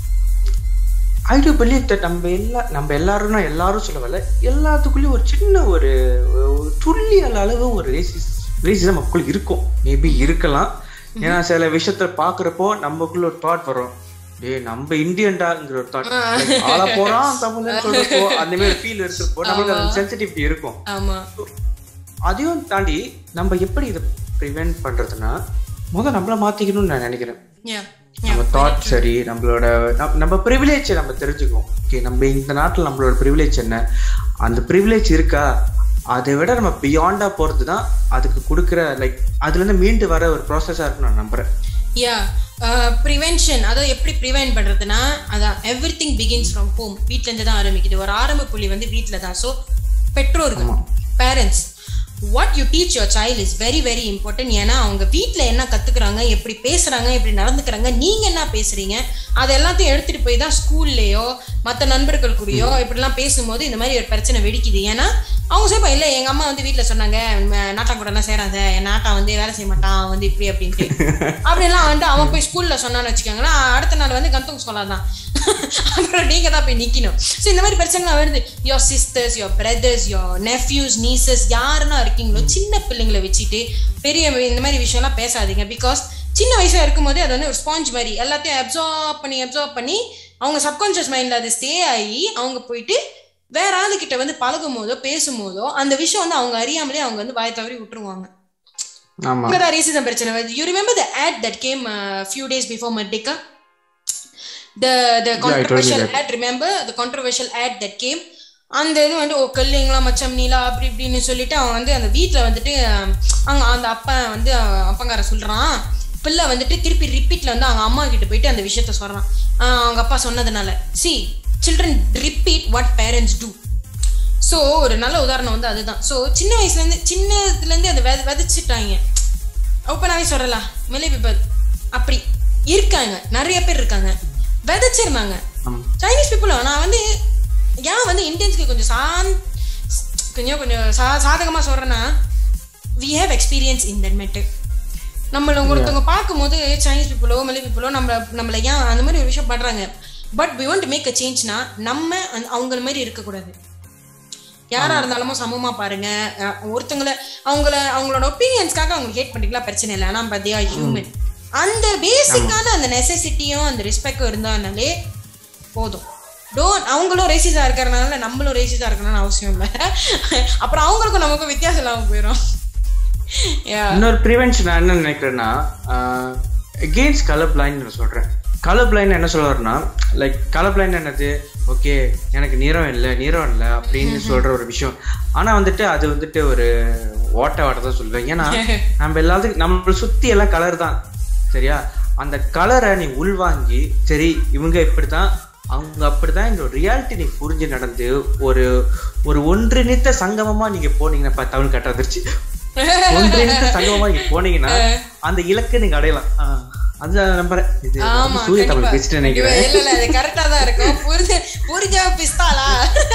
ஐ டு பிலீவ் தட் நம்ம எல்லா நம்ம எல்லாரும்னா எல்லாரும் சொல்லவில்ல எல்லாத்துக்குள்ளேயும் ஒரு சின்ன ஒரு ஒரு துல்லிய அளவு ஒரு ரேசிஸ் ரேசிசம் நமக்குள்ள இருக்கும் மேபி இருக்கலாம் ஏன்னா சில விஷயத்த பாக்குறப்போ நமக்குள்ள ஒரு தாட் வரும் டேய் நம்ம இந்தியன்டாங்கிற ஒரு தாட் ஆள போறான் தமிழ்னு சொல்றப்போ அந்த மாதிரி ஃபீல் இருக்கிறப்போ நம்மளுக்கு அந்த சென்சிட்டிவிட்டி இருக்கும் ஆமா அதையும் தாண்டி நம்ம எப்படி இதை ப்ரிவென்ட் பண்றதுன்னா முதல் நம்மள மாத்திக்கணும்னு நான் நினைக்கிறேன் யா நம்ம தாட் சரி நம்மளோட நம்ம- நம்ம ப்ரிவிலேஜை நம்ம தெரிஞ்சுக்குவோம் ஓகே நம்ம இந்த நாட்டில் நம்மளோட ப்ரிவிலேஜ் என்ன அந்த ப்ரிவிலேஜ் இருக்கா அதை விட நம்ம பியாண்டா போறது தான் அதுக்கு கொடுக்குற லைக் அதுல இருந்து மீண்டு வர ஒரு ப்ராசஸா இருக்குன்னு நான் நம்புறேன் யா ப்ரிவென்ஷன் அதாவது எப்படி ப்ரிவென்ட் பண்றதுன்னா அதான் everything begins from home வீட்ல இருந்து தான் ஆரம்பிக்குது ஒரு ஆரம்ப புள்ளி வந்து வீட்டில் தான் ஸோ பெற்றோர்கள் parents what you teach your child is very very important ஏன்னா அவங்க வீட்டில் என்ன கத்துக்கிறாங்க எப்படி பேசுறாங்க எப்படி நடந்துக்கிறாங்க நீங்க என்ன பேசுறீங்க அது எல்லாத்தையும் எடுத்துட்டு போய் தான் ஸ்கூல்லையோ மற்ற நண்பர்கள் கூடயோ இப்படிலாம் பேசும்போது இந்த மாதிரி ஒரு பிரச்சனை வெடிக்குது ஏன்னா அவங்க சொல்லுப்பா இல்லை எங்க அம்மா வந்து வீட்டில் சொன்னாங்க "ம- நாட்டா கூட எல்லாம் சேராத என் நாட்டா வந்து வேலை செய்ய மாட்டான் அவன் வந்து இப்படி அப்படின்ட்டு அப்படிலாம் வந்து அவன் போய் ஸ்கூல்ல சொன்னான்னு வச்சுக்கோங்களேன் அடுத்த நாள் வந்து கந்தூங் சொல்லாதான் அப்புறம் நீங்க தான் போய் நிக்கணும் ஸோ இந்த மாதிரி பிரச்சனைலாம் வருது your sisters your brothers your nephews nieces யாருன்னா இருக்கீங்களோ சின்ன பிள்ளைங்களை வச்சுட்டு பெரிய இந்த மாதிரி விஷயம்லாம் பேசாதீங்க பிகாஸ் சின்ன வயசா இருக்கும்போதே அது வந்து ஒரு ஸ்பாஞ்ச் மாதிரி எல்லாத்தையும் அப்சார்ப் பண்ணி அப்சார்ப் பண்ணி அவங்க சப்கான்ஷியஸ் மைண்ட்ல அது ஸ்டே ஆகி அவங்க போயிட்டு வேற ஆளு கிட்ட வந்து பழகும் போதோ பேசும்போதோ அந்த விஷயம் வந்து அவங்க அறியாமலே அவங்க வந்து வாய் தவறி விட்டுருவாங்க ஆமா அங்கதான் ரேசிசம் பிரச்சனை வருது you remember the ad that game few days before மர்டிகா the the I told you controversial that. ad remember the controversial ad that came அந்த இது வந்து ஓ கல்லுங்களா மச்சம் நீலா அப்படி இப்படின்னு சொல்லிட்டு அவன் வந்து அந்த வீட்ல வந்துட்டு அஹ், அங்க அந்த அப்பா வந்து அஹ், அப்பங்கார சொல்றான் பிள்ளை வந்துட்டு திருப்பி ரிப்பீட்ல வந்து அவங்க அம்மா கிட்ட போயிட்டு அந்த விஷயத்த சொல்றான் அஹ், அவங்க அப்பா சொன்னதுனால சி children repeat what parents do so ஒரு நல்ல உதாரணம் வந்து அதுதான் ஸோ சின்ன வயசுலேருந்து சின்னதுலேருந்து அதை வித விதைச்சிட்டாங்க ஓப்பனாகவே சொல்லலாம் மெலே பீப்பிள் அப்படி இருக்காங்க நிறைய பேர் இருக்காங்க விதைச்சிருந்தாங்க ஆமா. சைனீஸ் பீப்புளும் நான் வந்து ஏன் வந்து இந்தியன்ஸ்க்கு கொஞ்சம் சாந் கொஞ்சம் கொஞ்சம் சா சாதகமாக சொல்கிறேன்னா we have experience in that matter நம்மள ஒருத்தவங்க பார்க்கும்போது சைனீஸ் பீப்புளோ மலை பீப்புளோ நம்ம நம்மள ஏன் அந்த மாதிரி ஒரு விஷயம் பண்றாங்க but we want make a சேஞ்ச்னா நம்ம அந்த- அவங்கள மாதிரி இருக்கக்கூடாது யாரா இருந்தாலும் சமமா பாருங்க அஹ் ஒருத்தங்கள அவங்கள அவங்களோட ஒப்பீனியன்ஸ்க்காக அவங்க ஹேட் பண்ணிக்கலாம் பிரச்சனை இல்லை ஆனா பட் ஆர் ஹியூமன் அந்த பேசிக்கான அந்த நெசசிட்டியும் அந்த ரெஸ்பெக்டும் இருந்தாலே போதும் டோன் அவங்களும் ரேசிஸா இருக்கிறனால நம்மளும் ரேசிஸா இருக்கணும்னு அவசியம் இல்லை அப்புறம் அவங்களுக்கும் நமக்கும் வித்தியாசம் இல்லாம போயிடும் Yeah. இன்னொரு ப்ரிவென்ஷன் நான் என்ன நினைக்கிறேன்னா அகெயின்ஸ்ட் கலர் பிளைண்ட் நான் சொல்றேன் கலர் பிளைண்ட் என்ன சொல்லுவாருன்னா லைக் கலர் பிளைண்ட் என்னது ஓகே எனக்கு நிறம் இல்லை நிறம் இல்லை அப்படின்னு சொல்ற ஒரு விஷயம் ஆனா வந்துட்டு அது வந்துட்டு ஒரு ஓட்ட வாட்ட தான் சொல்லுவேன் ஏன்னா நம்ம எல்லாத்துக்கும் நம்மளை சுத்தி எல்லாம் கலர் தான் சரியா அந்த கலரை நீ உள்வாங்கி சரி இவங்க இப்படித்தான் அவங்க அப்படிதான் இந்த ரியாலிட்டி நீ புரிஞ்சு நடந்து ஒரு ஒரு ஒன்றிணைத்த சங்கமமா நீங்க போனீங்கன்னா பா, தமிழ் கட்ட வந்துருச்சு ஒன்றிணைந்த சங்கமமா நீங்க போனீங்கன்னா அந்த இலக்கை நீங்க அடையலாம் ஆஹ், அதுதான் நான் நம்புறேன் இது ஆமா வந்து சூரிய தமிழ் கண்டிப்பா. பேசிட்டு நினைக்கிறேன் இல்ல இல்ல அது கரெக்டா தான் இருக்கும் புரிஞ்ச புரிஞ்ச பிஸ்தாலா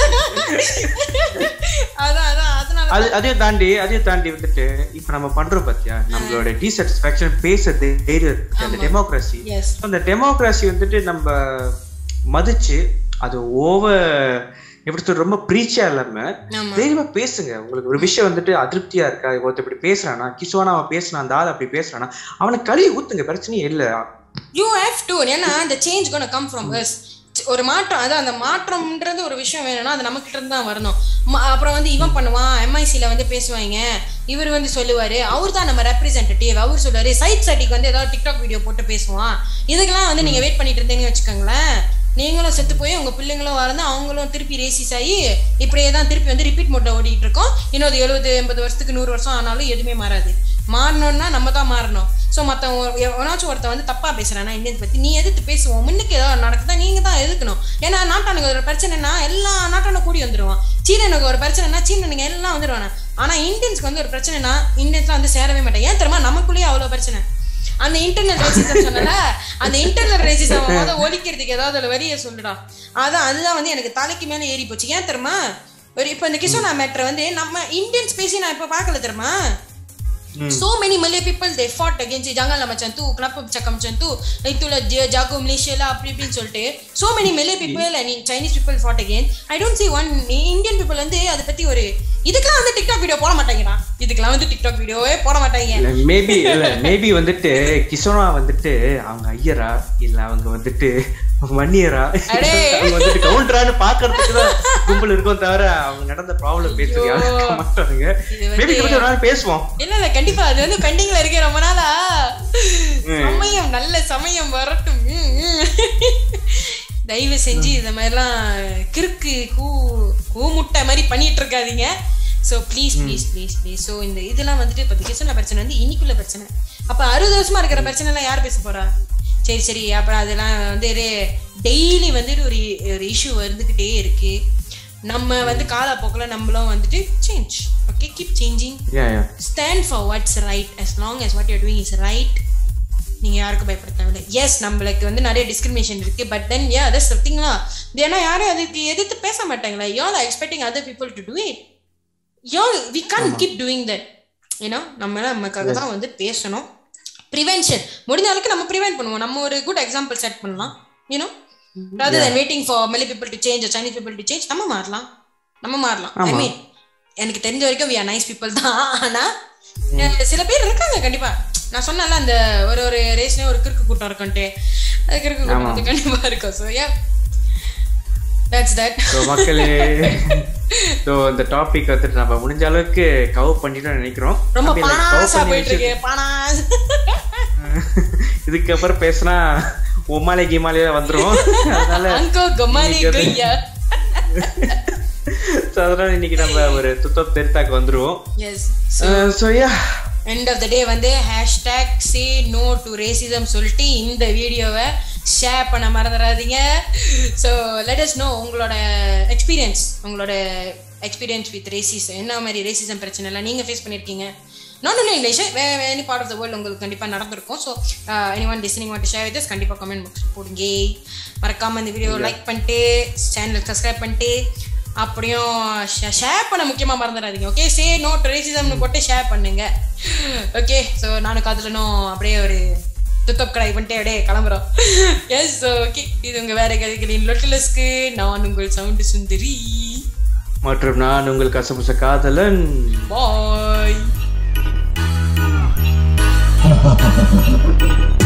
அதான் அதான் அதனால அது அதையும் தாண்டி அதையும் தாண்டி வந்துட்டு இப்ப நம்ம பண்றோம் பாத்தியா நம்மளோட டிசாட்டிஸ்பாக்சன் பேசுறது தைரியம் அந்த டெமோக்ரஸி எஸ் அந்த டெமோக்ரஸி வந்துட்டு நம்ம மதிச்சு அது ஓவர் எப்படி சொல்ற ரொம்ப ப்ரீச்சா இல்லாம ஆமா தைரியமா பேசுங்க உங்களுக்கு ஒரு விஷயம் வந்துட்டு அதிருப்தியா இருக்கா ஒருத்தர் இப்படி பேசுறானா கிசுவானா அவன் பேசுறான் அந்த ஆள் அப்படி பேசுறானா அவனை கழுவி ஊத்துங்க பிரச்சனையே இல்ல யூ ஹேவ் டு ஏன்னா அந்த change gonna come from us ஒரு மாற்றம் அதான் அந்த மாற்றம்ன்றது ஒரு விஷயம் வேணும்னா அது நமக்கிட்ட இருந்து தான் வரணும் ம- அப்புறம் வந்து இவன் பண்ணுவான் எம்ஐசியில் வந்து பேசுவாங்க இவர் வந்து சொல்லுவாரு அவர் தான் நம்ம ரெப்ரசன்டேட்டிவ் அவர் சொல்லுவாரு சைட் சட்டிக்கு வந்து ஏதாவது டிக்டாக் வீடியோ போட்டு பேசுவான் இதுக்கெல்லாம் வந்து நீங்க வெயிட் பண்ணிட்டு இருந்தீங்கன்னு வச்சுக்கோங்களேன் நீங்களும் செத்து போய் உங்க பிள்ளைங்களும் வளர்ந்து அவங்களும் திருப்பி ரேசிஸ் ஆகி இப்படியே தான் திருப்பி வந்து ரிப்பீட் மோட்ல ஓடிட்டு இருக்கோம் இன்னொரு எழுபது எண்பது வருஷத்துக்கு நூறு வருஷம் ஆனாலும் எதுவுமே மாறாது மாறணும்னா நம்ம தான் மாறணும் ஸோ மற்றவங்க எவனாச்சும் ஒருத்தன் வந்து தப்பா பேசுறானா இந்தியன்ஸ் பத்தி நீ எதிர்த்து பேசுவோம் முன்னுக்கு ஏதாவது நடக்குதா நீங்க தான் எதுக்கணும் ஏன்னா நாட்டானுக்கு ஒரு பிரச்சனைனா எல்லா நாட்டானும் கூடி வந்துருவான் சீனனுக்கு ஒரு பிரச்சனைனா சீனனுங்க எல்லாம் வந்துருவானே ஆனா இந்தியன்ஸ்க்கு வந்து ஒரு பிரச்சனைனா இந்தியன்ஸ்லாம் வந்து சேரவே மாட்டேன் ஏன் தெரியுமா நமக்குள்ளேயே அவ்வளவு பிரச்சனை அந்த இன்டர்னல் ரேசிசம் சொன்னல அந்த இன்டர்னல் ரேசிசம் வந்து ஒழிக்கிறதுக்கு ஏதாவது ஒரு வரியை சொல்லுடா அதான் அதுதான் வந்து எனக்கு தலைக்கு மேல ஏறி போச்சு ஏன் தெரியுமா ஒரு இப்போ இந்த கிஷோனா மேட்ரை வந்து நம்ம இந்தியன்ஸ் பேசி நான் இப்போ பார்க்கல தெரியுமா so many Malay people they fought against it. janganlah macam tu kenapa cakap macam tu itulah dia jago Malaysia lah அப்படி இப்படின்னு சொல்லிட்டு so many Malay people and Chinese people fought again I don't see one Indian people வந்து அதை பத்தி ஒரு இதுக்கெல்லாம் வந்து TikTok video போட மாட்டாங்கடா இதுக்கெல்லாம் வந்து டிக்டாக் வீடியோவே போட மாட்டாங்க மேபி இல்ல மேபி வந்துட்டு கிஷோனா வந்துட்டு அவங்க ஐயரா இல்ல அவங்க வந்துட்டு மன்னியரா அடே. அவங்க வந்துட்டு கவுண்டரான்னு பாக்குறதுக்கு தான் கும்பல் இருக்கும் தவிர அவங்க நடந்த ப்ராப்ளம் பேசுறது யாரும் இருக்க மாட்டாங்க இது வந்து- மேபி இதை பத்தி ஒரு நாள் பேசுவோம் இல்ல இல்ல கண்டிப்பா அது வந்து பெண்டிங்ல இருக்கு ரொம்ப நாளா சமயம் நல்ல சமயம் வரட்டும் ம், ம். தயவு செஞ்சு இந்த மாதிரிலாம் கிறுக்கு கூ கூமுட்டை மாதிரி பண்ணிட்டு இருக்காதீங்க so please please please please so இந்த இதெல்லாம் வந்துட்டு இப்போ கிச்சன பிரச்சனை வந்து இன்னைக்குள்ள பிரச்சனை அப்போ அறுபது வருஷமா இருக்கிற பிரச்சனைலாம் யார் பேச போறா சரி சரி அப்புறம் அதெல்லாம் வந்து டெய்லி வந்துட்டு ஒரு ஒரு இஷ்யூ வந்துக்கிட்டே இருக்கு நம்ம வந்து காலப்போக்கில் நம்மளும் வந்துட்டு change okay keep changing yeah yeah stand for what's right as long as what you're doing is right நீங்க யாருக்கும் பயப்பட தேவையில்லை எஸ் நம்மளுக்கு வந்து நிறைய டிஸ்கிரிமினேஷன் இருக்கு பட் தென் யா அதர் சம்திங்லாம் ஏன்னா யாரும் அதுக்கு எதிர்த்து பேச மாட்டாங்களா y'all are expecting other people to do it y'all we can keep doing that ஏன்னா நம்ம நமக்காக தான் வந்து பேசணும் ப்ரிவென்ஷன் முடிஞ்ச அளவுக்கு நம்ம ப்ரிவென்ட் பண்ணுவோம் நம்ம ஒரு குட் எக்ஸாம்பிள் செட் பண்ணலாம் you know rather than waiting for Malay people to change or Chinese people to change நம்ம மாறலாம் நம்ம மாறலாம் ஐ ஆமா. மீன் எனக்கு தெரிஞ்ச வரைக்கும் we are nice people தான் ஆனா அஹ், சில பேர் இருக்காங்க கண்டிப்பா நான் சொன்னல அந்த ஒரு ஒரு ரேஸ்லயும் ஒரு கிறுக்கு கூட்டம் இருக்குன்ட்டு அது கிறுக்கு கூட்டம் வந்து கண்டிப்பா இருக்கும் so yeah that's that so மக்களே ஸோ இந்த டாபிக் வந்துட்டு நம்ம முடிஞ்ச அளவுக்கு கவர் பண்ணிட்டோம் நினைக்கிறோம் ரொம்ப அப்படி like cover பானாசா பண்ணி போயிட்டு இருக்கு பானாஸ் இதுக்கப்புறம் பேசினா உமாலே கிமாலே வந்துரும் அதனால அங்கோ கமாலி இன்னைக்கு வந்து- கொய்யா so அதனால இன்னைக்கு நம்ம ஒரு துத்தம் பெருத்தாக்கு வந்துருவோம் yes so yeah end of the day வந்து hashtag say no to racism சொல்லிட்டு இந்த வீடியோவை ஷேர் பண்ண மறந்துடாதீங்க ஸோ லெட்டஸ் நோ உங்களோட எக்ஸ்பீரியன்ஸ் உங்களோட எக்ஸ்பீரியன்ஸ் வித் ரேசிஸ் என்ன மாதிரி ரேசிசம் பிரச்சனை எல்லாம் நீங்கள் ஃபேஸ் பண்ணியிருக்கீங்க not only English way any part of the world உங்களுக்கு கண்டிப்பாக நடந்திருக்கும் so anyone listening what share with கண்டிப்பாக கமெண்ட் பாக்ஸ் போடுங்க மறக்காமல் இந்த வீடியோ லைக் பண்ணிட்டு சேனல் சப்ஸ்கிரைப் பண்ணிட்டு அப்படியும் ஷேர் பண்ண முக்கியமாக மறந்துடாதீங்க ஓகே சே நோட் ரேசிசம்னு போட்டு ஷேர் பண்ணுங்க ஓகே ஸோ நானும் காதலனும் அப்படியே ஒரு துத்தப் கடாய் பண்ணிட்டு அப்படியே கிளம்புறோம் எஸ் ஓகே இது உங்கள் வேற கதைகளின் லொட்டலஸ்க்கு நான் உங்கள் சவுண்டு சுந்தரி மற்றும் நான் உங்கள் கசபுச காதலன் பாய்